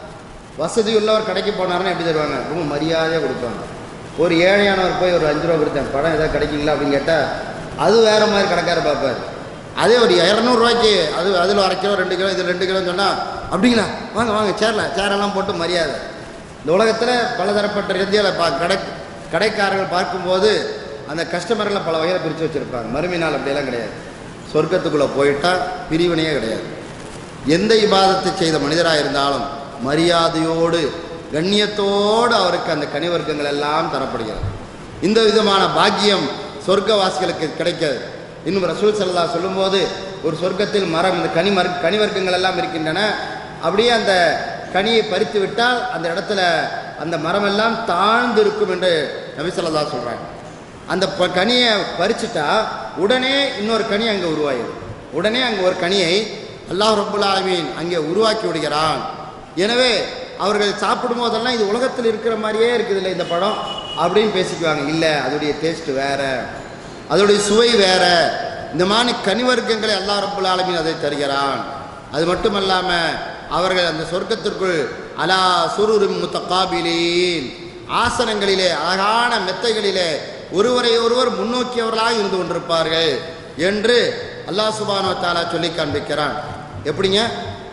வசதி உள்ளவர் கடைக்கு போனாருன்னா எப்படி தருவாங்க ரொம்ப மரியாதையாக கொடுப்பாங்க ஒரு ஏழையானவர் போய் ஒரு அஞ்சு ரூபா கொடுத்தேன் பழம் ஏதாவது கிடைக்குங்களா அப்படின்னு கேட்டால் அது வேற மாதிரி கடைக்காரர் பார்ப்பார் அதே ஒரு இரநூறுவாய்க்கு அது அதில் அரை கிலோ ரெண்டு கிலோ இது ரெண்டு கிலோன்னு சொன்னால் அப்படிங்களா வாங்க வாங்க சேரில் சேரெல்லாம் போட்டு மரியாதை இந்த உலகத்தில் பலதரப்பட்ட ரீதியில் பா கடை கடைக்காரர்கள் பார்க்கும்போது அந்த கஸ்டமர்களை பல வகையில் பிரித்து வச்சுருப்பாங்க மறுமை நாள் அப்படியெல்லாம் கிடையாது சொர்க்கத்துக்குள்ளே போயிட்டா பிரிவினையே கிடையாது எந்த இபாதத்தை செய்த மனிதராக இருந்தாலும் மரியாதையோடு கண்ணியத்தோடு அவருக்கு அந்த கனிவர்க்கங்கள் எல்லாம் தரப்படுகிறது இந்த விதமான பாக்கியம் சொர்க்கவாசிகளுக்கு கிடைக்காது இன்னும் ரசூல் சல்லா சொல்லும்போது ஒரு சொர்க்கத்தில் மரம் இந்த கனி மர கனிவர்க்கங்கள் எல்லாம் இருக்கின்றன அப்படியே அந்த கனியை பறித்து விட்டால் அந்த இடத்துல அந்த மரம் எல்லாம் தாழ்ந்து இருக்கும் என்று நபி ஸல்லல்லாஹு அலைஹி சொல்கிறாங்க அந்த ப கனியை பறிச்சுட்டா உடனே இன்னொரு கனி அங்கே உருவாயிடும் உடனே அங்கே ஒரு கனியை அல்லாஹ் ரப்புல் ஆலமீன் அங்கே உருவாக்கி விடுகிறான் எனவே அவர்கள் சாப்பிடும் போதெல்லாம் இது உலகத்தில் இருக்கிற மாதிரியே இருக்குதுல்ல இந்த படம் அப்படின்னு பேசிக்குவாங்க இல்லை அதோடைய டேஸ்ட் வேற அதோடைய சுவை வேற இந்த மாதிரி கனிவர்க்கங்களை அல்லாஹ் ரப்புல் ஆலமீன் அதை தருகிறான் அது மட்டுமல்லாமல் அவர்கள் அந்த சொர்க்கத்திற்குள் அலா சுருரும் முத்தகாபிலீன் ஆசனங்களிலே அழகான மெத்தைகளிலே ஒருவரை ஒருவர் முன்னோக்கியவர்களாக இருந்து கொண்டிருப்பார்கள் என்று அல்லாஹ் சுபானோ தாலா சொல்லி காண்பிக்கிறான் எப்படிங்க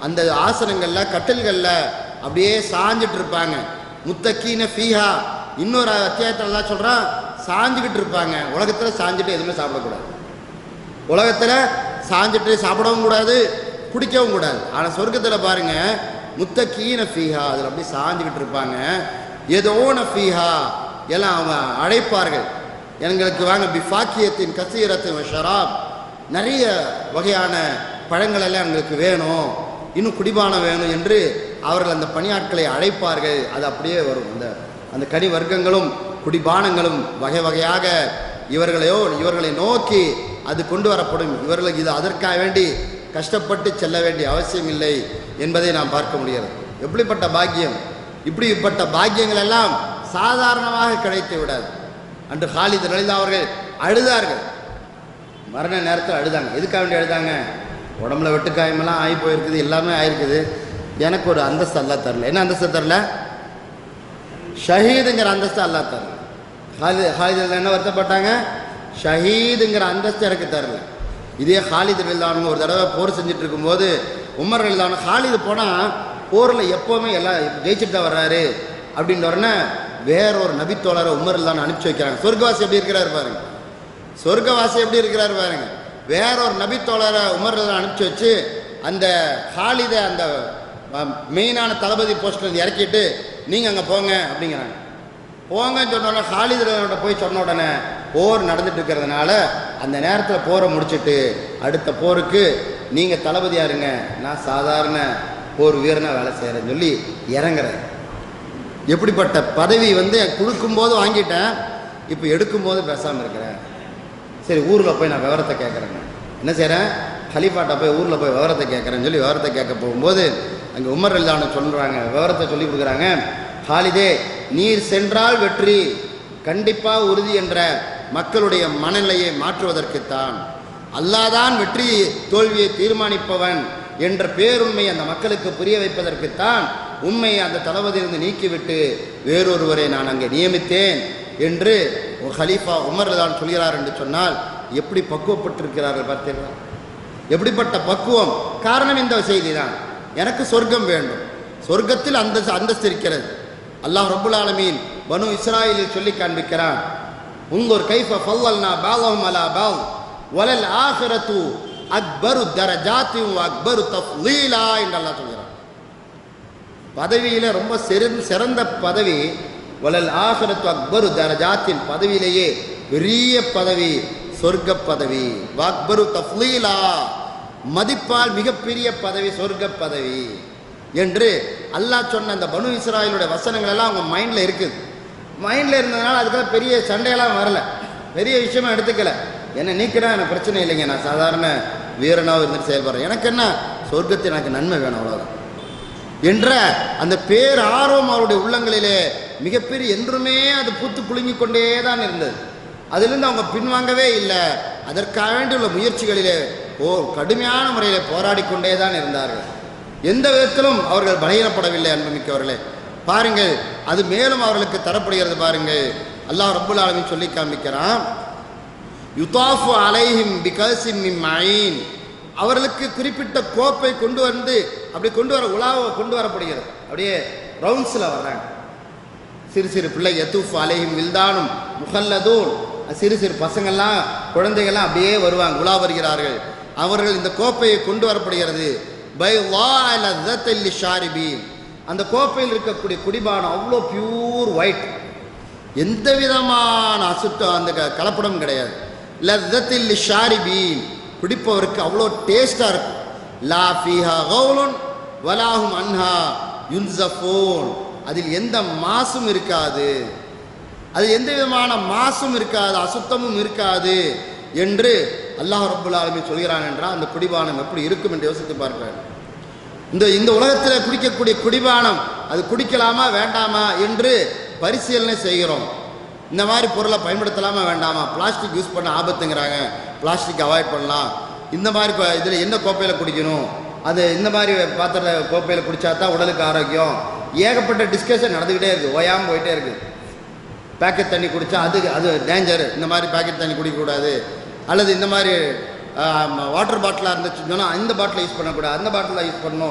அந்த ஆசனங்களில் கட்டில்களில் அப்படியே சாஞ்சிட்டு இருப்பாங்க முத்தக்கீன ஃபீஹா இன்னொரு அத்தியாயத்தில் எல்லாம் சொல்கிறான் சாஞ்சுக்கிட்டு இருப்பாங்க உலகத்தில் சாஞ்சிட்டு எதுவுமே சாப்பிடக்கூடாது உலகத்தில் சாஞ்சிட்டு சாப்பிடவும் கூடாது குடிக்கவும் கூடாது ஆனால் சொர்க்கத்தில் பாருங்க முத்தக்கீன ஃபீஹா அதில் அப்படியே சாஞ்சுக்கிட்டு இருப்பாங்க ஏதோன ஃபீஹா எல்லாம் அவங்க அழைப்பார்கள் எங்களுக்கு வாங்க பிஃபாக்கியத்தின் கசீரத்தின் ஷராப் நிறைய வகையான பழங்கள் எல்லாம் எங்களுக்கு வேணும் இன்னும் குடிபானம் வேணும் என்று அவர்கள் அந்த பணியாட்களை அழைப்பார்கள் அது அப்படியே வரும் அந்த அந்த கனி வர்க்கங்களும் குடிபானங்களும் வகை வகையாக இவர்களையோ இவர்களை நோக்கி அது கொண்டு வரப்படும் இவர்களுக்கு இது அதற்காக வேண்டி கஷ்டப்பட்டு செல்ல வேண்டிய அவசியம் இல்லை என்பதை நாம் பார்க்க முடிகிறது எப்படிப்பட்ட பாக்கியம் இப்படிப்பட்ட பாக்கியங்கள் எல்லாம் சாதாரணமாக கிடைத்து விடாது அன்று ஹாலித் லலிதா அவர்கள் அழுதார்கள் மரண நேரத்தில் அழுதாங்க எதுக்காக வேண்டி அழுதாங்க உடம்புல வெட்டுக்காயமெல்லாம் ஆகி போயிருக்குது எல்லாமே ஆயிருக்குது எனக்கு ஒரு அந்தஸ்து அல்லா தரல என்ன அந்தஸ்து தரல ஷஹீதுங்கிற அந்தஸ்து அல்லா தரல ஹாலித் ஹாலித் என்ன வருத்தப்பட்டாங்க ஷஹீதுங்கிற அந்தஸ்து எனக்கு தரல இதே ஹாலித் ரலிதானுங்க ஒரு தடவை போர் செஞ்சுட்டு இருக்கும்போது உமர் ரலிதானு ஹாலிது போனால் போரில் எப்போவுமே எல்லாம் ஜெயிச்சுட்டு தான் வர்றாரு அப்படின்னு உடனே வேற ஒரு நபித்தோழரை உமர் ரலிதானு அனுப்பிச்சு வைக்கிறாங்க சொர்க்கவாசி எப்படி இருக்கிறாரு பாருங்க சொர்க்கவாசி எப்படி இருக்கிறாரு பாருங்க வேற ஒரு நபித்தோழரை உமர் ரலிதானு அனுப்பிச்சு வச்சு அந்த ஹாலிதை அந்த மெயினான தளபதி போஸ்ட்ல இறக்கிட்டு நீங்கள் அங்கே போங்க அப்படிங்கிறாங்க போங்கன்னு சொன்ன உடனே ஹாலிதரோட போய் சொன்ன உடனே போர் நடந்துட்டு இருக்கிறதுனால அந்த நேரத்தில் போரை முடிச்சிட்டு அடுத்த போருக்கு நீங்கள் தளபதியா இருங்க நான் சாதாரண போர் வீரனாக வேலை செய்கிறேன்னு சொல்லி இறங்குறேன் எப்படிப்பட்ட பதவி வந்து கொடுக்கும்போது வாங்கிட்டேன் இப்போ எடுக்கும்போது பேசாமல் இருக்கிறேன் சரி ஊரில் போய் நான் விவரத்தை கேட்குறேங்க என்ன செய்கிறேன் ஹலிஃபாட்ட போய் ஊரில் போய் விவரத்தை கேட்குறேன்னு சொல்லி விவரத்தை கேட்க போகும்போது அங்கே உமர் அல்லான்னு சொல்கிறாங்க விவரத்தை சொல்லி கொடுக்குறாங்க ஹாலிதே நீர் சென்றால் வெற்றி கண்டிப்பாக உறுதி என்ற மக்களுடைய மனநிலையை மாற்றுவதற்குத்தான் அல்லாதான் வெற்றி தோல்வியை தீர்மானிப்பவன் என்ற பேருண்மை அந்த மக்களுக்கு புரிய வைப்பதற்குத்தான் உண்மையை அந்த தளபதியிலிருந்து நீக்கிவிட்டு வேறொருவரை நான் அங்கே நியமித்தேன் என்று ஒரு ஹலீஃபா உமர் தான் சொல்கிறார் என்று சொன்னால் எப்படி பக்குவப்பட்டிருக்கிறார்கள் பார்த்தீர்களா எப்படிப்பட்ட பக்குவம் காரணம் இந்த செய்தி தான் எனக்கு சொர்க்கம் வேண்டும் சொர்க்கத்தில் அந்த அந்தஸ்து இருக்கிறது அல்லாஹ் ரப்புல் ஆலமீன் பனு இஸ்ராயலில் சொல்லி காண்பிக்கிறான் உங்கொரு கைஃப ஃபல்லல்னா பாலஹும் அலா பால் வலல் ஆஹிரத்து அக்பரு தரஜாத்தி அக்பரு தஃலீலா என்று அல்லாஹ் சொல்கிறான் பதவியில ரொம்ப சிறந்த சிறந்த பதவி வலல் ஆஹிரத்து அக்பரு தரஜாத்தின் பதவியிலேயே பெரிய பதவி சொர்க்க பதவி அக்பரு தஃலீலா மதிப்பால் மிகப்பெரிய பதவி சொர்க்க பதவி என்று அல்லாஹ் சொன்ன அந்த பனு இஸ்ராயலுடைய வசனங்கள் எல்லாம் அவங்க மைண்டில் இருக்குது மைண்டில் இருந்ததுனால அதுக்காக பெரிய சண்டையெல்லாம் வரல பெரிய விஷயமா எடுத்துக்கல என்ன நீக்கினா எனக்கு பிரச்சனை இல்லைங்க நான் சாதாரண வீரனாக இருந்துட்டு செயல்படுறேன் எனக்கு என்ன சொர்க்கத்தில் எனக்கு நன்மை வேணும் அவ்வளோதான் என்ற அந்த பேர் ஆர்வம் அவருடைய உள்ளங்களிலே மிகப்பெரிய என்றுமே அது பூத்து குலுங்கிக் கொண்டே தான் இருந்தது அதிலிருந்து அவங்க பின்வாங்கவே இல்லை அதற்காக வேண்டியுள்ள முயற்சிகளிலே ஓ கடுமையான முறையில் போராடி கொண்டே தான் இருந்தார்கள் எந்த விதத்திலும் அவர்கள் பலகீனப்படவில்லை அன்புமிக்கவர்களே பாருங்கள் அது மேலும் அவர்களுக்கு தரப்படுகிறது பாருங்கள் அல்லாஹ் ரப்புல் ஆலமீன் சொல்லி காமிக்கிறான் யுதாஃபு அலைஹிம் பிகாசிம் மின் மயின் அவர்களுக்கு குறிப்பிட்ட கோப்பை கொண்டு வந்து அப்படி கொண்டு வர உலாவை கொண்டு வரப்படுகிறது அப்படியே ரவுண்ட்ஸில் வர்றாங்க சிறு சிறு பிள்ளை யத்தூஃப் அலைஹிம் வில்தானும் முகல்லதூன் சிறு சிறு பசங்கள்லாம் குழந்தைகள்லாம் அப்படியே வருவாங்க உலா வருகிறார்கள் அவர்கள் இந்த கோப்பையை கொண்டு வரப்படுகிறது பை லத்தல்லி ஷாரிபீன் அந்த கோப்பையில் இருக்கக்கூடிய குடிபானம் அவ்வளோ பியூர் ஒயிட் எந்த விதமான அசுத்தம் அந்த க- கலப்படம் கிடையாது லத்தத்தில் ஷாரிபீன் குடிப்பவருக்கு அவ்வளோ டேஸ்டாக இருக்கும் லா ஃபீஹா கவுலுன் வலாஹும் அன்ஹா யுன்சஃபோன் அதில் எந்த மாசும் இருக்காது அது எந்த விதமான மாசும் இருக்காது அசுத்தமும் இருக்காது என்று அல்லாஹ் ரப்புல் ஆலமீன் சொல்கிறான் என்றால் அந்த குடிபானம் எப்படி இருக்கும் என்று யோசித்து பார்க்கிறார் இந்த இந்த உலகத்தில் குடிக்கக்கூடிய குடிபானம் அது குடிக்கலாமா வேண்டாமா என்று பரிசீலனை செய்கிறோம் இந்த மாதிரி பொருளை பயன்படுத்தலாமா வேண்டாமா பிளாஸ்டிக் யூஸ் பண்ண ஆபத்துங்கிறாங்க பிளாஸ்டிக் அவாய்ட் பண்ணலாம் இந்த மாதிரி இதில் என்ன கோப்பையில் குடிக்கணும் அது இந்த மாதிரி பாத்திர கோப்பையில் குடிச்சா தான் உடலுக்கு ஆரோக்கியம் ஏகப்பட்ட டிஸ்கஷன் நடந்துக்கிட்டே இருக்குது ஓயாமல் போயிட்டே இருக்குது பேக்கெட் தண்ணி குடித்தா அது அது டேஞ்சர் இந்த மாதிரி பேக்கெட் தண்ணி குடிக்கக்கூடாது அல்லது இந்த மாதிரி வாட்டர் பாட்டிலாக இருந்துச்சுன்னு சொன்னால் இந்த பாட்டிலை யூஸ் பண்ணக்கூடாது அந்த பாட்டிலில் யூஸ் பண்ணணும்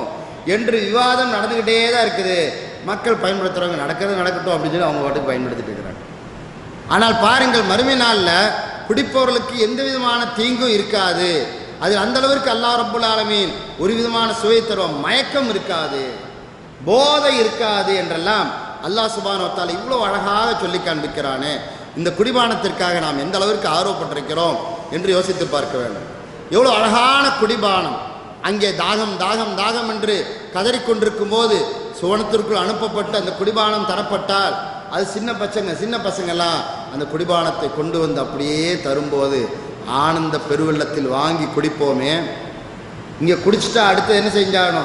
என்று விவாதம் நடந்துக்கிட்டே தான் இருக்குது மக்கள் பயன்படுத்துகிறவங்க நடக்கிறது நடக்கட்டும் அப்படின்னு சொல்லி அவங்க பாட்டுக்கு பயன்படுத்திட்டு இருக்கிறாங்க ஆனால் பாருங்கள் மறுமை நாளில் குடிப்பவர்களுக்கு எந்த விதமான தீங்கும் இருக்காது அது அந்த அளவிற்கு அல்லாஹ் ரப்புல் ஆலமீன் ஒரு விதமான சுவை தரும் மயக்கம் இருக்காது போதை இருக்காது என்றெல்லாம் அல்லாஹ் சுபான் வத்தால் இவ்வளோ அழகாக சொல்லி காண்பிக்கிறானே இந்த குடிபானத்திற்காக நாம் எந்த அளவிற்கு ஆர்வப்பட்டிருக்கிறோம் என்று யோசித்து பார்க்க வேண்டும் எவ்வளோ அழகான குடிபானம் அங்கே தாகம் தாகம் தாகம் என்று கதறிக்கொண்டிருக்கும் போது சுவனத்திற்குள் அனுப்பப்பட்டு அந்த குடிபானம் தரப்பட்டால் அது சின்ன பசங்க சின்ன பசங்கெல்லாம் அந்த குடிபானத்தை கொண்டு வந்து அப்படியே தரும்போது ஆனந்த பெருவெள்ளத்தில் வாங்கி குடிப்போமே இங்கே குடிச்சிட்டா அடுத்து என்ன செஞ்சாகணும்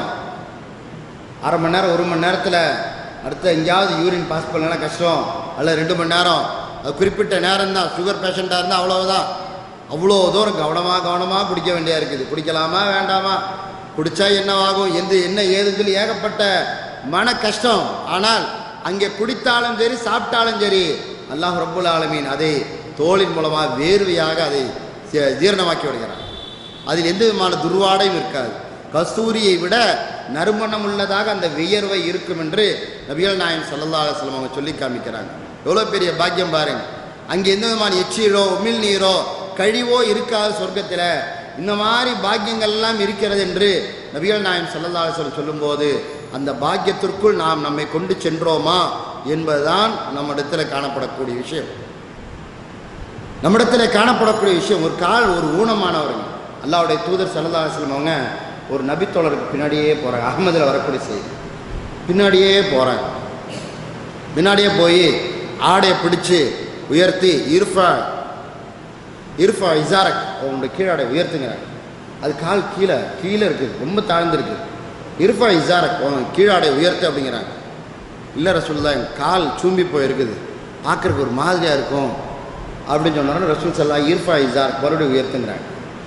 அரை மணி நேரம் ஒரு மணி நேரத்தில் அடுத்து எங்கேயாவது யூரின் பாஸ் பண்ணலாம் கஷ்டம் அல்ல ரெண்டு மணி நேரம் அது குறிப்பிட்ட நேரம் தான் சுகர் பேஷண்ட்டாக இருந்தால் அவ்வளவுதான் அவ்வளோ தூரம் கவனமாக கவனமாக குடிக்க வேண்டியா இருக்குது குடிக்கலாமா வேண்டாமா குடித்தா என்னவாகும் எந்த என்ன ஏதுன்னு சொல்லி ஏகப்பட்ட மன கஷ்டம் ஆனால் அங்கே குடித்தாலும் சரி சாப்பிட்டாலும் சரி அல்லாஹ் ரப்புல் ஆலமீன் அதை தோளின் மூலமாக வேர்வையாக அதை ஜீ- ஜீரணமாக்கி விடுகிறான் அதில் எந்த விதமான துர்வாடையும் இருக்காது கஸ்தூரியை விட நறுமணம் உள்ளதாக அந்த வியர்வை இருக்கும் என்று நபிகள் நாயம் சல்லல்லா அலுவலம் அவங்க சொல்லி காமிக்கிறாங்க எவ்வளோ பெரிய பாக்கியம் பாருங்க அங்கே எந்த விதமான எச்சிலோ உமிழ் நீரோ கழிவோ இருக்காது சொர்க்கத்தில் இந்த மாதிரி பாக்கியங்கள் எல்லாம் இருக்கிறது என்று நபிகள் நாயம் சல்லல்லா அலுவலம் சொல்லும்போது அந்த பாக்கியத்திற்குள் நாம் நம்மை கொண்டு சென்றோமா என்பதுதான் நம்மிடத்தில் காணப்படக்கூடிய விஷயம் நம்மிடத்தில் காணப்படக்கூடிய விஷயம் ஒரு கால் ஒரு ஊனமானவருங்க அல்லாவுடைய தூதர் சல்லா அலுவலம் அவங்க ஒரு நபித்தோழருக்கு பின்னாடியே போகிறாங்க அகமதில் வரக்கூடிய செய்தி பின்னாடியே போகிறாங்க பின்னாடியே போய் ஆடையை பிடிச்சு உயர்த்தி இர்ஃபா இர்ஃபா இசாரக் அவங்களுடைய கீழாடை உயர்த்துங்கிறாங்க அது கால் கீழே கீழே இருக்குது ரொம்ப தாழ்ந்துருக்கு இர்ஃபா இசாரக் உன் கீழாடை உயர்த்து அப்படிங்கிறாங்க இல்லை ரசூல்லா என் கால் சூம்பி போயிருக்குது பார்க்கறதுக்கு ஒரு மாதிரியாக இருக்கும் அப்படின்னு சொன்னாலும் ரசூல் சல்லா இர்ஃபா இசார் மறுபடியும் உயர்த்துங்கிறாங்க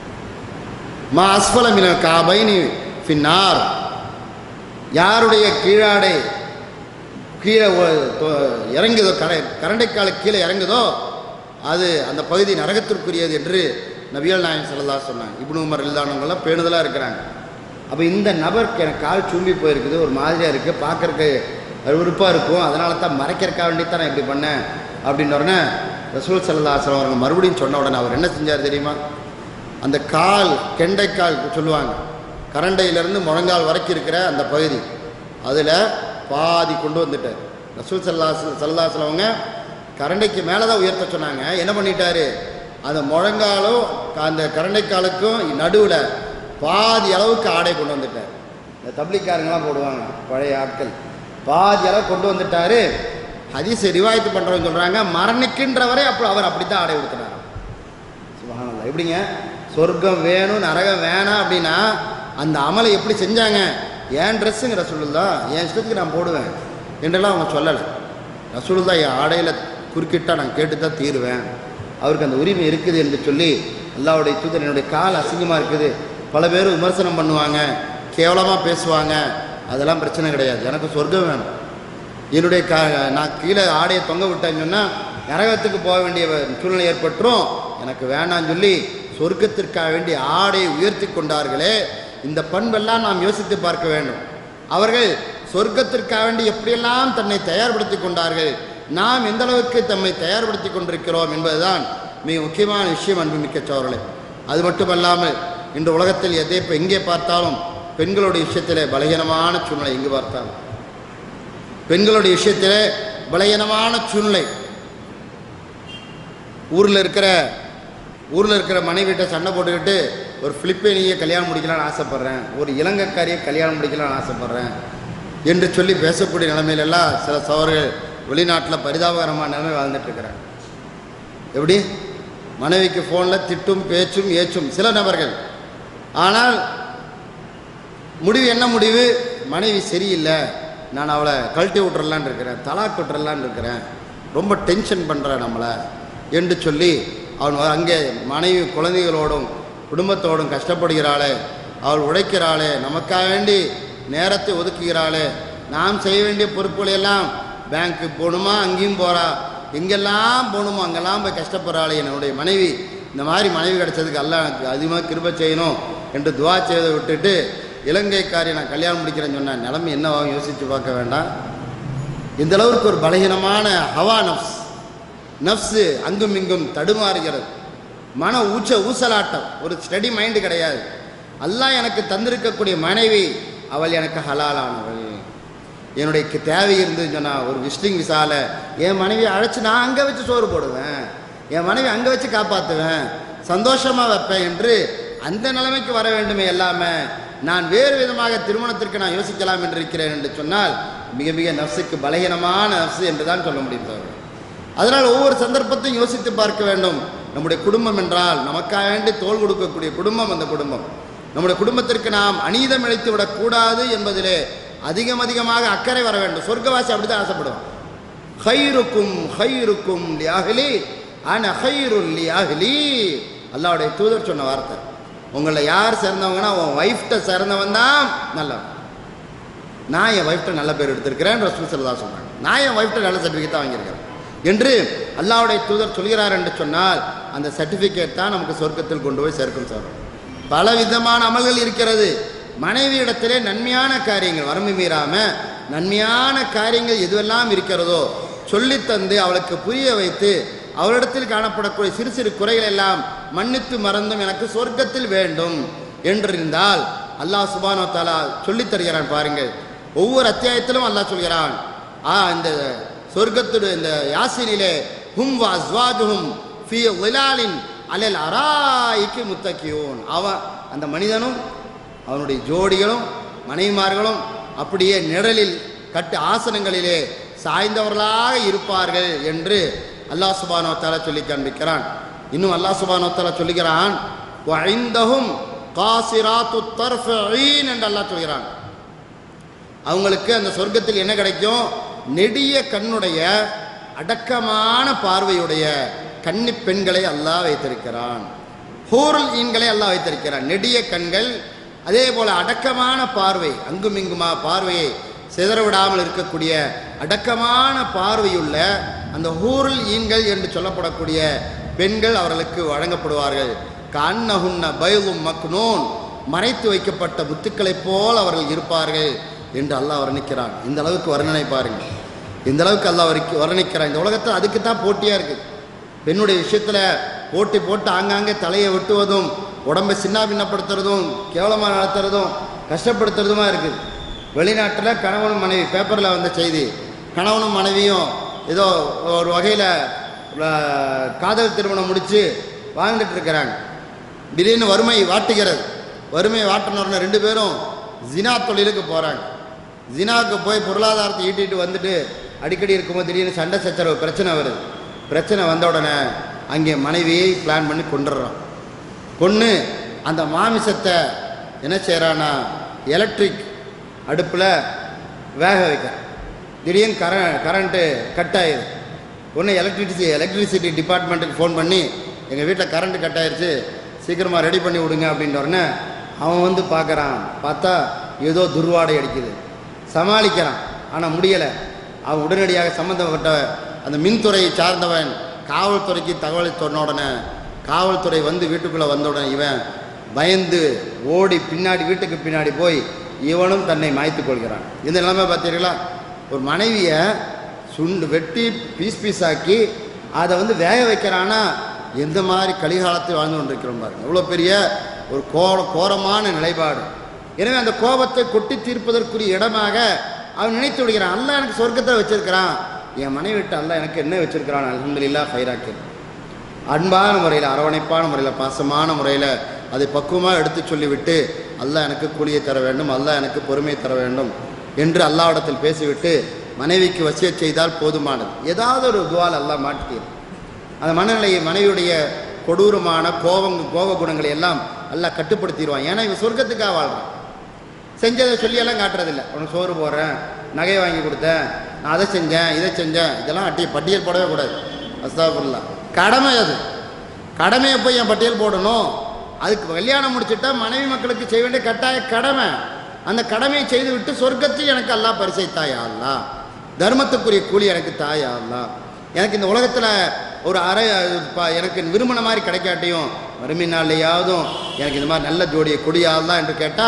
மா அஸ்ஃபல மின காபைனி ஃபின்னார் யாருடைய கீழாடை கீழே ஒ- தொ- இறங்குதோ கரை கரண்டைக்கால கீழே இறங்குதோ அது அந்த பகுதி நரகத்திற்குரியது என்று நபிகள் நாயகம் ஸல்லல்லாஹு அலைஹி சொன்னாங்க இப்னு உமர் இல்லாதவங்களாம் பேணுதலாக இருக்கிறாங்க அப்போ இந்த நபருக்கு எனக்கு கால் சூம்பி போயிருக்குது ஒரு மாதிரியாக இருக்குது பார்க்கறக்கு அருவருப்பாக இருக்கும் அதனால தான் மறைக்கிறக்கா வேண்டி தான் நான் இப்படி பண்ணேன் அப்படின்னு உடனே ரசூல் சல்லா அலுவலம் அவங்க மறுபடியும் சொன்ன உடனே அவர் என்ன செஞ்சார் தெரியுமா அந்த கால் கெண்டைக்கால் சொல்லுவாங்க கரண்டையிலேருந்து முழங்கால் வரைக்கும் இருக்கிற அந்த பகுதி அதில் பாதி கொண்டு வந்துட்டார் ரசூல் சல்லா சல்லாசலவங்க கரண்டைக்கு மேலே தான் உயர்த்த சொன்னாங்க என்ன பண்ணிட்டாரு அந்த முழங்காலும் அந்த கரண்டைக்காலுக்கும் நடுவில் பாதி அளவுக்கு ஆடை கொண்டு வந்துட்டார் இந்த தப்ளிக்காரங்களாம் போடுவாங்க பழைய ஆட்கள் பாதி அளவு கொண்டு வந்துட்டாரு ஹதீஸ் ரிவாயத்து பண்ணுறவங்க சொல்கிறாங்க மரணிக்கின்ற வரை அப்போ அவர் அப்படி தான் ஆடை கொடுத்துனார் சுபஹானல்லாஹ் எப்படிங்க சொர்க்கம் வேணும் நரகம் வேணாம் அப்படின்னா அந்த அமலை எப்படி செஞ்சாங்க என் ட்ரெஸ்ஸுங்க ரசூலுல்லா என் இஷ்டத்துக்கு நான் போடுவேன் என்றெல்லாம் அவங்க சொல்லலை ரசூலுல்லா என் ஆடையில் குறுக்கிட்டா நான் கேட்டு தான் தீருவேன் அவருக்கு அந்த உரிமை இருக்குது என்று சொல்லி அல்லாவுடைய தூதர் என்னுடைய கால் அசிங்கமாக இருக்குது பல பேர் விமர்சனம் பண்ணுவாங்க கேவலமாக பேசுவாங்க அதெல்லாம் பிரச்சனை கிடையாது எனக்கு சொர்க்கம் வேணும் என்னுடைய க நான் கீழே ஆடையை தொங்க விட்டேன்னு சொன்னால் நரகத்துக்கு போக வேண்டிய சூழ்நிலை ஏற்பட்டுரும் எனக்கு வேணாம்னு சொல்லி சொர்க்கத்திற்காக வேண்டிய ஆடையை உயர்த்தி கொண்டார்களே இந்த பண்பெல்லாம் நாம் யோசித்து பார்க்க வேண்டும் அவர்கள் சொர்க்கத்திற்காக வேண்டி எப்படியெல்லாம் தன்னை தயார்படுத்தி கொண்டார்கள் நாம் எந்த அளவுக்கு தம்மை தயார்படுத்தி கொண்டிருக்கிறோம் என்பதுதான் மிக முக்கியமான விஷயம் அன்புமிக்க சோழர்களே அது மட்டுமல்லாமல் இன்று உலகத்தில் எதை இப்போ எங்கே பார்த்தாலும் பெண்களுடைய விஷயத்திலே பலகீனமான சூழ்நிலை எங்கு பார்த்தாலும் பெண்களுடைய விஷயத்திலே பலகீனமான சூழ்நிலை ஊரில் இருக்கிற ஊரில் இருக்கிற மனைவிட்ட சண்டை போட்டுக்கிட்டு ஒரு பிலிப்பைனியை கல்யாணம் முடிக்கலாம்னு ஆசைப்பட்றேன் ஒரு இலங்கைக்காரியை கல்யாணம் முடிக்கலாம்னு ஆசைப்பட்றேன் என்று சொல்லி பேசக்கூடிய நிலைமையிலெல்லாம் சில சவர்கள் வெளிநாட்டில் பரிதாபகரமான நிலைமை வாழ்ந்துட்டு இருக்கிறாங்க எப்படி மனைவிக்கு ஃபோனில் திட்டும் பேச்சும் ஏச்சும் சில நபர்கள் ஆனால் முடிவு என்ன முடிவு மனைவி சரியில்லை நான் அவளை கழட்டி விட்டுறலான்னு இருக்கிறேன் தலாக் விட்டுறலான்னு இருக்கிறேன் ரொம்ப டென்ஷன் பண்ணுறேன் நம்மளை என்று சொல்லி அவன் வ- அங்கே மனைவி குழந்தைகளோடும் குடும்பத்தோடும் கஷ்டப்படுகிறாளே அவள் உழைக்கிறாளே நமக்காக வேண்டி நேரத்தை ஒதுக்குகிறாளே நாம் செய்ய வேண்டிய பொறுப்புகளை எல்லாம் பேங்க்கு போகணுமா அங்கேயும் போகிறா எங்கெல்லாம் போகணுமோ அங்கெல்லாம் போய் கஷ்டப்படுறாளே என்னுடைய மனைவி இந்த மாதிரி மனைவி கிடைச்சதுக்கு எல்லாம் எனக்கு அதிகமாக கிருபை செய்யணும் என்று துவா செய்வதை விட்டுட்டு இலங்கைக்காரி நான் கல்யாணம் முடிக்கிறேன்னு சொன்னேன் நிலைமை என்னவாகும் யோசித்து பார்க்க வேண்டாம் இந்த அளவுக்கு ஒரு பலகீனமான ஹவா நப்ஸ் நப்ஸு அங்கும் இங்கும் தடுமாறுகிறது மன ஊச்ச ஊசலாட்டம் ஒரு ஸ்டடி மைண்டு கிடையாது அல்லாஹ் எனக்கு தந்திருக்கக்கூடிய மனைவி அவள் எனக்கு ஹலாலானவள் என்னுடைய கு- தேவை இருந்துன்னு சொன்னால் ஒரு விசிட்டிங் விசால என் மனைவியை அழைச்சி நான் அங்கே வச்சு சோறு போடுவேன் என் மனைவி அங்கே வச்சு காப்பாற்றுவேன் சந்தோஷமாக வைப்பேன் என்று அந்த நிலைமைக்கு வர வேண்டுமே எல்லாமே நான் வேறு விதமாக திருமணத்திற்கு நான் யோசிக்கலாம் என்று இருக்கிறேன் என்று சொன்னால் மிக மிக நஃப்ஸுக்கு பலகீனமான நஃப்ஸு என்று தான் சொல்ல முடியும் தோழர்களே. அதனால் ஒவ்வொரு சந்தர்ப்பத்தையும் யோசித்து பார்க்க வேண்டும் நம்முடைய குடும்பம் என்றால் நமக்காக வேண்டி தோல் கொடுக்கக்கூடிய குடும்பம் அந்த குடும்பம் நம்முடைய குடும்பத்திற்கு நாம் அநீதம் இழைத்து விடக்கூடாது என்பதிலே அதிகம் அதிகமாக அக்கறை வர வேண்டும் சொர்க்கவாசி அப்படிதான் ஆசைப்படுவான் ஹைருக்கும் ஹைருக்கும் லியாஹ்லி அன ஹைருல் லியாஹ்லி அல்லாவுடைய தூதர் சொன்ன வார்த்தை உங்களை யார் சேர்ந்தவங்கன்னா உன் ஒய்ஃப்ட்ட சேர்ந்தவன் தான் நல்லவன் நான் என் ஒய்ஃப்ட்ட நல்ல பேர் எடுத்திருக்கிறேன் ரசூல் சல்லா சொன்னாங்க நான் என் ஒய்ஃப்ட்ட நல்ல சர்டிஃபிகேட் தான் வாங்கியிருக்கிறேன் என்று அல்லாஹ்வுடைய தூதர் சொல்கிறார் என்று சொன்னால் அந்த சர்டிஃபிகேட் தான் நமக்கு சொர்க்கத்தில் கொண்டு போய் சேர்க்கும் சார் பல விதமான அமல்கள் இருக்கிறது மனைவியிடத்திலே நன்மையான காரியங்கள் வரம்பு மீறாம நன்மையான காரியங்கள் எதுவெல்லாம் இருக்கிறதோ சொல்லித் தந்து அவளுக்கு புரிய வைத்து அவளிடத்தில் காணப்படக்கூடிய சிறு சிறு குறைகள் எல்லாம் மன்னித்து மறந்தும் எனக்கு சொர்க்கத்தில் வேண்டும் என்றிருந்தால் அல்லாஹ் சுபானோ தாலா சொல்லித் தருகிறான் பாருங்கள் ஒவ்வொரு அத்தியாயத்திலும் அல்லாஹ் சொல்கிறான் ஆ இந்த சொர்க்கத்துடைய இந்த யாசினிலே ஹும் வா அஸ்வாஜுஹும் ஃபி விலாலின் அலல் அராய்க்கு முத்தக்கியோன் அவன் அந்த மனிதனும் அவனுடைய ஜோடிகளும் மனைவிமார்களும் அப்படியே நிழலில் கட்டு ஆசனங்களிலே சாய்ந்தவர்களாக இருப்பார்கள் என்று அல்லாஹ் சுபானோ தாலா சொல்லி காண்பிக்கிறான் இன்னும் அல்லாஹ் சுபானோ தாலா சொல்லுகிறான் வஐந்தஹும் காசிராத்து தர்ஃபீன் என்று அல்லாஹ் சொல்கிறான் அவங்களுக்கு அந்த சொர்க்கத்தில் என்ன கிடைக்கும் நெடிய கண்ணுடைய அடக்கமான பார்வையுடைய கன்னி பெண்களை அல்லாஹ் வைத்திருக்கிறான் ஹூருல் ஈன்களை அல்லாஹ் வைத்திருக்கிறான் நெடிய கண்கள் அதே போல அடக்கமான பார்வை அங்கும் இங்குமா பார்வையை சிதறவிடாமல் இருக்கக்கூடிய அடக்கமான பார்வையுள்ள அந்த ஹூருல் ஈன்கள் என்று சொல்லப்படக்கூடிய பெண்கள் அவர்களுக்கு வழங்கப்படுவார்கள் கண்ணகுன்ன பயவும் மக்னூன் மறைத்து வைக்கப்பட்ட முத்துக்களைப் போல் அவர்கள் இருப்பார்கள் என்று அல்லாஹ் வர்ணிக்கிறான் இந்த அளவுக்கு வர்ணனை பாருங்கள் இந்த அளவுக்கு அல்லாஹ் வர்ணிக்க- வர்ணிக்கிறான் இந்த உலகத்தில் அதுக்கு தான் போட்டியாக இருக்குது பெண்ணுடைய விஷயத்தில் போட்டி போட்டு ஆங்காங்கே தலையை வெட்டுவதும் உடம்பை சின்ன பின்னப்படுத்துறதும் கேவலமாக நடத்துறதும் கஷ்டப்படுத்துறதுமா இருக்குது வெளிநாட்டில் கணவனும் மனைவி பேப்பரில் வந்த செய்தி கணவனும் மனைவியும் ஏதோ ஒரு வகையில் காதல் திருமணம் முடித்து வாழ்ந்துட்டு இருக்கிறாங்க திடீர்னு வறுமை வாட்டுகிறது வறுமை வாட்டினோடனே ரெண்டு பேரும் ஜினா தொழிலுக்கு போகிறாங்க ஜினாவுக்கு போய் பொருளாதாரத்தை ஈட்டிட்டு வந்துட்டு அடிக்கடி இருக்கும்போது திடீர்னு சண்டை சச்சரவு பிரச்சனை வருது பிரச்சனை வந்த உடனே அங்கே மனைவியை பிளான் பண்ணி கொண்டுடுறான் கொன்று அந்த மாமிசத்தை என்ன செய்கிறான்னா எலக்ட்ரிக் அடுப்பில் வேக வைக்க திடீர்னு கர கரண்ட்டு கட் ஆயிடுது ஒன்று எலக்ட்ரிசிட்டி எலக்ட்ரிசிட்டி டிபார்ட்மெண்ட்டுக்கு ஃபோன் பண்ணி எங்கள் வீட்டில் கரண்ட்டு கட் ஆயிருச்சு சீக்கிரமாக ரெடி பண்ணி விடுங்க அப்படின்ன உடனே அவன் வந்து பார்க்குறான் பார்த்தா ஏதோ துர்வாடை அடிக்குது சமாளிக்கிறான் ஆனால் முடியலை அவன் உடனடியாக சம்மந்தப்பட்ட அந்த மின்துறையை சார்ந்தவன் காவல்துறைக்கு தகவலை சொன்ன உடனே காவல்துறை வந்து வீட்டுக்குள்ளே வந்த உடனே இவன் பயந்து ஓடி பின்னாடி வீட்டுக்கு பின்னாடி போய் இவனும் தன்னை மாய்த்து கொள்கிறான் இந்த நிலைமை பார்த்தீங்களா ஒரு மனைவியை சுண்டு வெட்டி பீஸ் பீஸ் ஆக்கி அதை வந்து வேக வைக்கிறான்னா எந்த மாதிரி கலிகாலத்தில் வாழ்ந்து கொண்டிருக்கிறோம் பாருங்க எவ்வளோ பெரிய ஒரு கோர கோரமான நிலைப்பாடு எனவே அந்த கோபத்தை கொட்டி தீர்ப்பதற்குரிய இடமாக அவன் நினைத்து விடுகிறான் அல்ல எனக்கு சொர்க்கத்தை வச்சிருக்கிறான் என் மனைவிட்டு அல்ல எனக்கு என்ன வச்சிருக்கிறான் அல்ஹம்துலில்லாஹ் ஃபைராக்கி அன்பான முறையில் அரவணைப்பான முறையில் பாசமான முறையில் அதை பக்குவமாக எடுத்து சொல்லிவிட்டு அல்லாஹ் எனக்கு கூலியை தர வேண்டும் அல்லாஹ் எனக்கு பொறுமை தர வேண்டும் என்று அல்லாஹ்விடத்தில் பேசிவிட்டு மனைவிக்கு வசியச் செய்தால் போதுமானது ஏதாவது ஒரு துவால் அல்லாஹ் மாட்டித்தீர் அந்த மனநிலையை மனைவியுடைய கொடூரமான கோபம் கோப குணங்களை எல்லாம் அல்லாஹ் கட்டுப்படுத்திடுவான் ஏன்னா இவன் சொர்க்கத்துக்காக வாழ்றான் செஞ்சதை சொல்லியெல்லாம் காட்டுறதில்ல உனக்கு சோறு போடுறேன் நகை வாங்கி கொடுத்தேன் நான் அதை செஞ்சேன் இதை செஞ்சேன் இதெல்லாம் அட்டி பட்டியல் போடவே கூடாது அஸ்தாபுல்லா கடமை அது கடமையை போய் என் பட்டியல் போடணும் அதுக்கு கல்யாணம் முடிச்சுட்டா மனைவி மக்களுக்கு செய்ய வேண்டிய கட்டாய கடமை அந்த கடமையை செய்து விட்டு சொர்க்கத்தில் எனக்கு அல்லாஹ் பரிசைத்தாயா அல்லா தர்மத்துக்குரிய கூலி எனக்கு தாயா அல்லா எனக்கு இந்த உலகத்தில் ஒரு அரை ப- எனக்கு விரும்பின மாதிரி கிடைக்காட்டியும் வறுமை நாள்லையாவதும் எனக்கு இந்த மாதிரி நல்ல ஜோடியை கொடியாதான் என்று கேட்டால்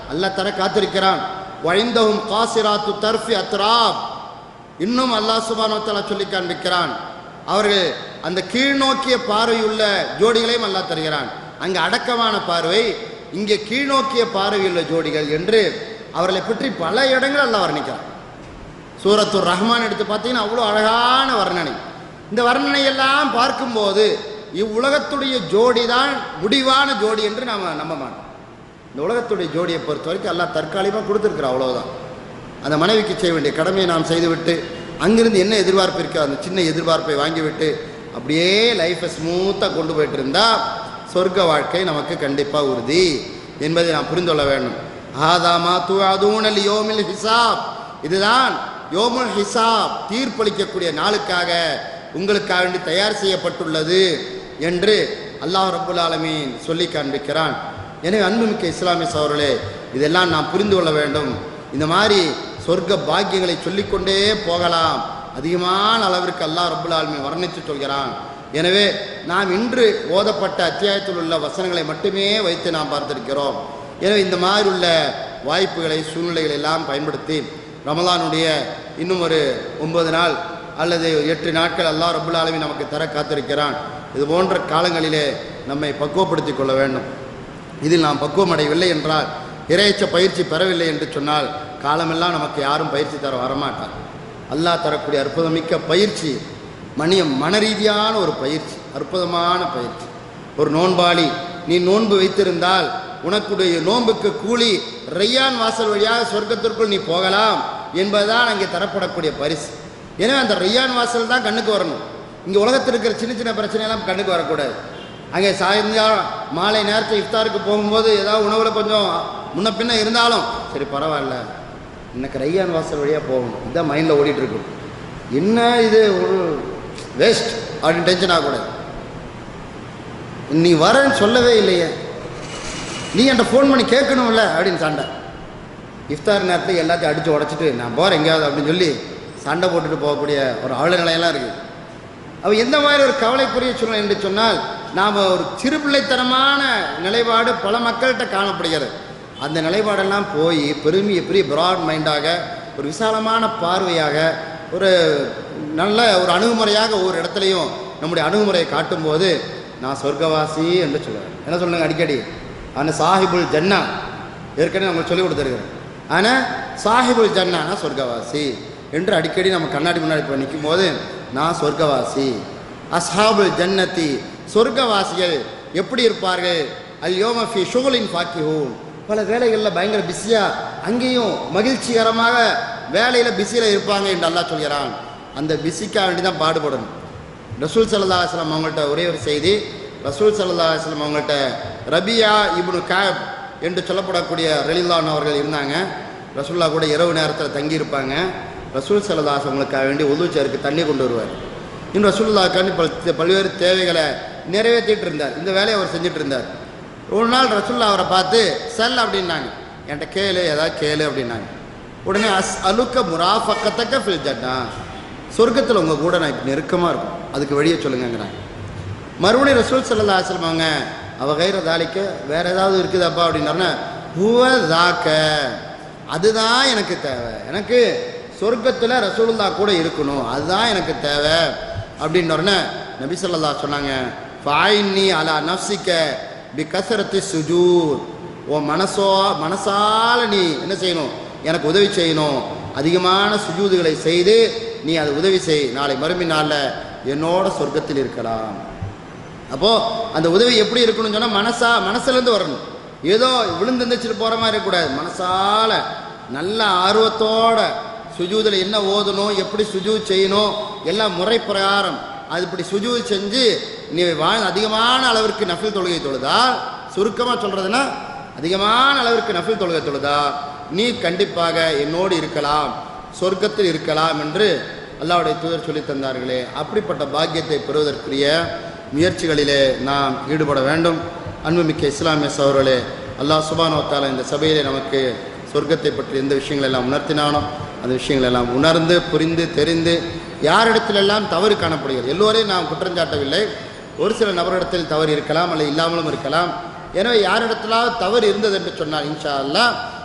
அல்லாஹ் தர காத்திருக்கிறான் வைந்தவும் காசிராத்து தர்ஃபி அத்ராப் இன்னும் அல்லாஹ் சுபானோ தஆலா சொல்லி காண்பிக்கிறான் அவர்கள் அந்த கீழ்நோக்கிய பார்வையுள்ள ஜோடிகளையும் அல்லாஹ் தருகிறான் அங்கே அடக்கமான பார்வை இங்கே கீழ்நோக்கிய பார்வையுள்ள ஜோடிகள் என்று அவர்களை பற்றி பல இடங்கள் அல்லாஹ் வர்ணிக்கிறான் சூரத்துர் ரஹ்மான் எடுத்து பார்த்தீங்கன்னா அவ்வளோ அழகான வர்ணனை இந்த வர்ணனை எல்லாம் பார்க்கும்போது இவ்வுலகத்துடைய ஜோடி தான் முடிவான ஜோடி என்று நாம் நம்ப மாட்டோம் இந்த உலகத்துடைய ஜோடியை பொறுத்த வரைக்கும் எல்லாம் தற்காலிகமாக கொடுத்துருக்குறோம் அவ்வளோதான் அந்த மனைவிக்கு செய்ய வேண்டிய கடமையை நாம் செய்துவிட்டு அங்கிருந்து என்ன எதிர்பார்ப்பு இருக்கோ அந்த சின்ன எதிர்பார்ப்பை வாங்கிவிட்டு அப்படியே லைஃப்பை ஸ்மூத்தாக கொண்டு போயிட்டு இருந்தால் சொர்க்க வாழ்க்கை நமக்கு கண்டிப்பாக உறுதி என்பதை நாம் புரிந்து கொள்ள வேண்டும் ஆதாமா துவாதூனல் யோமில் ஹிசாப் இதுதான் யோமுல் ஹிசாப் தீர்ப்பளிக்கக்கூடிய நாளுக்காக உங்களுக்காக வேண்டி தயார் செய்யப்பட்டுள்ளது என்று அல்லாஹ் ரப்புல் ஆலமீன் சொல்லி காண்பிக்கிறான் எனவே அன்புமிக்க இஸ்லாமிய சவர்களே இதெல்லாம் நாம் புரிந்து கொள்ள வேண்டும் இந்த மாதிரி சொர்க்க பாக்கியங்களை சொல்லிக்கொண்டே போகலாம் அதிகமான அளவிற்கு அல்லாஹ் ரப்புல் ஆலமீன் வர்ணித்து சொல்கிறான் எனவே நாம் இன்று ஓதப்பட்ட அத்தியாயத்தில் உள்ள வசனங்களை மட்டுமே வைத்து நாம் பார்த்திருக்கிறோம் எனவே இந்த மாதிரி உள்ள வாய்ப்புகளை சூழ்நிலைகளை எல்லாம் பயன்படுத்தி ரமலானுடைய இன்னும் ஒரு ஒன்பது நாள் அல்லது எட்டு நாட்கள் அல்லாஹ் ரப்புல் ஆலமீன் நமக்கு தர காத்திருக்கிறான் இது போன்ற காலங்களிலே நம்மை பக்குவப்படுத்திக் கொள்ள வேண்டும் இதில் நாம் பக்குவம் அடையவில்லை என்றால் இறையச்ச பயிற்சி பெறவில்லை என்று சொன்னால் காலமெல்லாம் நமக்கு யாரும் பயிற்சி தர வரமாட்டார் அல்லாஹ் தரக்கூடிய அற்புதமிக்க பயிற்சி மணிய மனரீதியான ஒரு பயிற்சி அற்புதமான பயிற்சி ஒரு நோன்பாளி நீ நோன்பு வைத்திருந்தால் உனக்குடைய நோன்புக்கு கூலி ரையான் வாசல் வழியாக சொர்க்கத்திற்குள் நீ போகலாம் என்பதுதான் அங்கே தரப்படக்கூடிய பரிசு எனவே அந்த ரையான் வாசல் தான் கண்ணுக்கு வரணும் இங்கே உலகத்தில் இருக்கிற சின்ன சின்ன பிரச்சனையெல்லாம் கண்ணுக்கு வரக்கூடாது அங்கே சாயங்காலம் மாலை நேரத்தில் இஃப்தாருக்கு போகும்போது ஏதாவது உணவில் கொஞ்சம் முன்ன பின்ன இருந்தாலும் சரி பரவாயில்ல இன்னைக்கு ரையான் வாசல் வழியாக போகணும் இதுதான் மைண்டில் ஓடிட்டு இருக்கும் என்ன இது ஒரு வேஸ்ட் அப்படின்னு டென்ஷன் ஆகக்கூடாது நீ வரேன்னு சொல்லவே இல்லையே நீ என்கிட்ட ஃபோன் பண்ணி கேட்கணும்ல அப்படின்னு சண்டை இஃப்தார் நேரத்தில் எல்லாத்தையும் அடித்து உடச்சிட்டு நான் போகிறேன் எங்கேயாவது அப்படின்னு சொல்லி சண்டை போட்டுட்டு போகக்கூடிய ஒரு ஆளு நிலையெல்லாம் இருக்குது அவ எந்த மாதிரி ஒரு கவலைக்குரிய சூழ்நிலை என்று சொன்னால் நாம் ஒரு சிறுபிள்ளைத்தனமான நிலைப்பாடு பல மக்கள்கிட்ட காணப்படுகிறது அந்த நிலைப்பாடெல்லாம் போய் பெருமி பெரிய பிராட் மைண்டாக ஒரு விசாலமான பார்வையாக ஒரு நல்ல ஒரு அணுகுமுறையாக ஒவ்வொரு இடத்துலையும் நம்முடைய அணுகுமுறையை காட்டும்போது நான் சொர்க்கவாசி என்று சொல்லுவேன் என்ன சொல்லுங்க அடிக்கடி ஆனால் சாஹிபுல் ஜன்னா ஏற்கனவே உங்களுக்கு சொல்லி கொடுத்துருக்குறேன் ஆனால் சாஹிபுல் ஜன்னானா சொர்க்கவாசி என்று அடிக்கடி நம்ம கண்ணாடி முன்னாடி போய் நிற்கும் போது நான் சொர்க்கவாசி அஸ்ஹாபுல் ஜன்னத்தி சொர்க்கவாசிகள் எப்படி இருப்பார்கள் அல் யோமஃபி ஷுகுலின் ஃபாக்கிஹூன் பல வேலைகளில் பயங்கர பிஸியாக அங்கேயும் மகிழ்ச்சிகரமாக வேலையில் பிஸியில் இருப்பாங்க என்று அல்லாஹ் சொல்கிறான் அந்த பிஸிக்காக வேண்டி தான் பாடுபடணும் ரசூல் சல்லா அஸ்லாம் அவங்கள்ட்ட ஒரே ஒரு செய்தி ரசூல் சல்லா அஸ்லாம் அவங்கள்ட்ட ரபியா இப்னு காப் என்று சொல்லப்படக்கூடிய ரலிலான் அவர்கள் இருந்தாங்க ரசூல்லா கூட இரவு நேரத்தில் தங்கியிருப்பாங்க ரசூல் சல்லதாஸ் அவங்களுக்காக வேண்டி உதவிச்சருக்கு தண்ணி கொண்டு வருவார் இன்னும் ரசூல்லாக்காண்டி பல் பல்வேறு தேவைகளை நிறைவேற்றிட்டு இருந்தார் இந்த வேலையை அவர் செஞ்சுட்டு இருந்தார் ஒரு நாள் ரசூல்லா அவரை பார்த்து செல் அப்படின்னாங்க என்கிட்ட கேளு ஏதாவது கேளு அப்படின்னாங்க உடனே அஸ் அலுக்க முராஃபக்கத்தக்க ஃபில் ஜட்டா சொர்க்கத்தில் உங்கள் கூட நான் இப்போ நெருக்கமாக இருக்கும் அதுக்கு வெளியே சொல்லுங்கங்கிறாங்க மறுபடியும் ரசூல் சல்லா ஆசிரம் அவங்க அவ கைர தாளிக்க வேற ஏதாவது இருக்குதாப்பா அப்படின்னாருன்னா ஹுவ தாக்க அதுதான் எனக்கு தேவை எனக்கு சொர்க்கத்தில் ரசூலுல்லா கூட இருக்கணும் அதுதான் எனக்கு தேவை அப்படின்னு உடனே நபி சொல்லல்லா சொன்னாங்க ஃபாயின்னி அலா நஃப்சிக்க பி கசரத்தி சுஜூத் உன் மனசோ மனசால நீ என்ன செய்யணும் எனக்கு உதவி செய்யணும் அதிகமான சுஜூதுகளை செய்து நீ அதை உதவி செய் நாளை மறுமை நாளில் என்னோட சொர்க்கத்தில் இருக்கலாம் அப்போது அந்த உதவி எப்படி இருக்கணும்னு சொன்னால் மனசா மனசுலேருந்து வரணும் ஏதோ விழுந்து எந்திரிச்சிட்டு போகிற மாதிரி இருக்கக்கூடாது மனசால நல்ல ஆர்வத்தோட சுஜூதில் என்ன ஓதணும் எப்படி சுஜூ செய்யணும் எல்லாம் முறை பிரகாரம் அது இப்படி சுஜூ செஞ்சு நீ வாழ் அதிகமான அளவிற்கு நஃபில் தொழுகை தொழுதா சுருக்கமாக சொல்கிறதுனா அதிகமான அளவிற்கு நஃபில் தொழுகை தொழுதா நீ கண்டிப்பாக என்னோடு இருக்கலாம் சொர்க்கத்தில் இருக்கலாம் என்று அல்லாவுடைய தூதர் சொல்லி தந்தார்களே அப்படிப்பட்ட பாக்கியத்தை பெறுவதற்குரிய முயற்சிகளிலே நாம் ஈடுபட வேண்டும் அன்புமிக்க இஸ்லாமிய சகோதரர்களே அல்லாஹ் சுபானோ தாலா இந்த சபையிலே நமக்கு சொர்க்கத்தை பற்றி எந்த விஷயங்கள் எல்லாம் உணர்த்தினானோ அந்த விஷயங்கள் எல்லாம் உணர்ந்து புரிந்து தெரிந்து யாரிடத்திலெல்லாம் தவறு காணப்படுகிறது எல்லோரையும் நாம் குற்றஞ்சாட்டவில்லை ஒரு சில நபரிடத்தில் தவறு இருக்கலாம் அல்லது இல்லாமலும் இருக்கலாம் எனவே யாரிடத்திலாவது தவறு இருந்தது என்று சொன்னால் இன்ஷா அல்லாஹ்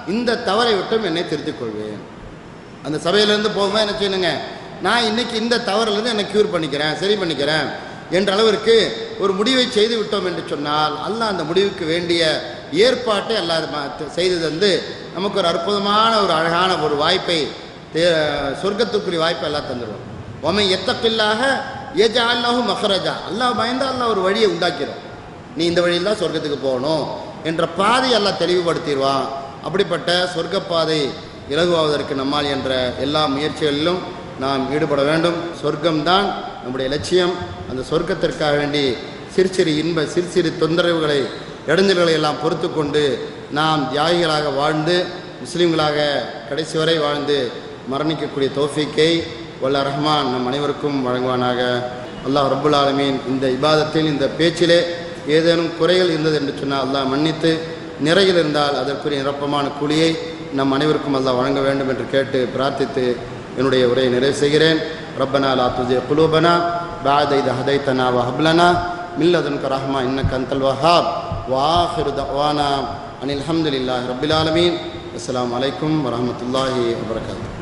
இந்த தவறை விட்டும் என்னை திருத்திக் கொள்வேன் அந்த சபையிலேருந்து போகும்போது என்ன செய்யணுங்க நான் இன்னைக்கு இந்த தவறிலிருந்து என்னை க்யூர் பண்ணிக்கிறேன் சரி பண்ணிக்கிறேன் என்ற அளவிற்கு ஒரு முடிவை செய்து விட்டோம் என்று சொன்னால் அல்லாஹ் அந்த முடிவுக்கு வேண்டிய ஏற்பாட்டை அல்லாஹ் செய்து தந்து நமக்கு ஒரு அற்புதமான ஒரு அழகான ஒரு வாய்ப்பை தே- சொர்க்கத்துக்குரிய வாய்ப்பை எல்லாம் தந்துடுவோம் உமை எத்தப்பில்லாக ஏஜா அல்லாஹு மஹரஜா அல்லாஹ் பயந்தா அல்லாஹ் ஒரு வழியை உண்டாக்கிறோம் நீ இந்த வழியில் தான் சொர்க்கத்துக்கு போகணும் என்ற பாதை எல்லாம் தெளிவுபடுத்திடுவான் அப்படிப்பட்ட சொர்க்கப்பாதை இலகுவாவதற்கு நம்மால் என்ற எல்லா முயற்சிகளிலும் நாம் ஈடுபட வேண்டும் சொர்க்கம்தான் நம்முடைய லட்சியம் அந்த சொர்க்கத்திற்காக வேண்டி சிறு சிறு இன்ப சிறு சிறு தொந்தரவுகளை இடைஞ்சல்களை எல்லாம் பொறுத்து கொண்டு நாம் தியாகிகளாக வாழ்ந்து முஸ்லீம்களாக கடைசி வரை வாழ்ந்து மரணிக்கக்கூடிய தௌஃபீக்கை வல்ல ரஹ்மான் நம் அனைவருக்கும் வழங்குவானாக அல்லாஹ் ரப்புல் ஆலமீன் இந்த இபாதத்தில் இந்த பேச்சிலே ஏதேனும் குறைகள் இருந்தது என்று சொன்னால் அல்லாஹ் மன்னித்து நிறையில் இருந்தால் அதற்குரிய நிரப்பமான கூலியை நம் அனைவருக்கும் அல்லாஹ் வழங்க வேண்டும் என்று கேட்டு பிரார்த்தித்து என்னுடைய உரையை நிறைவு செய்கிறேன் ரப்பனா லா துஜி குலூபனா பாத இது ஹதைத்தனா வஹப்லனா மில்லதன்க ரஹ்மா இன்னக்க அந்தல் வஹாப் வாஹிரு தவானா அனில் அல்ஹம்துலில்லாஹி ரப்பில் ஆலமீன் அஸ்ஸலாமு அலைக்கும் வரஹ்மத்துல்லாஹி வபரகாத்துஹு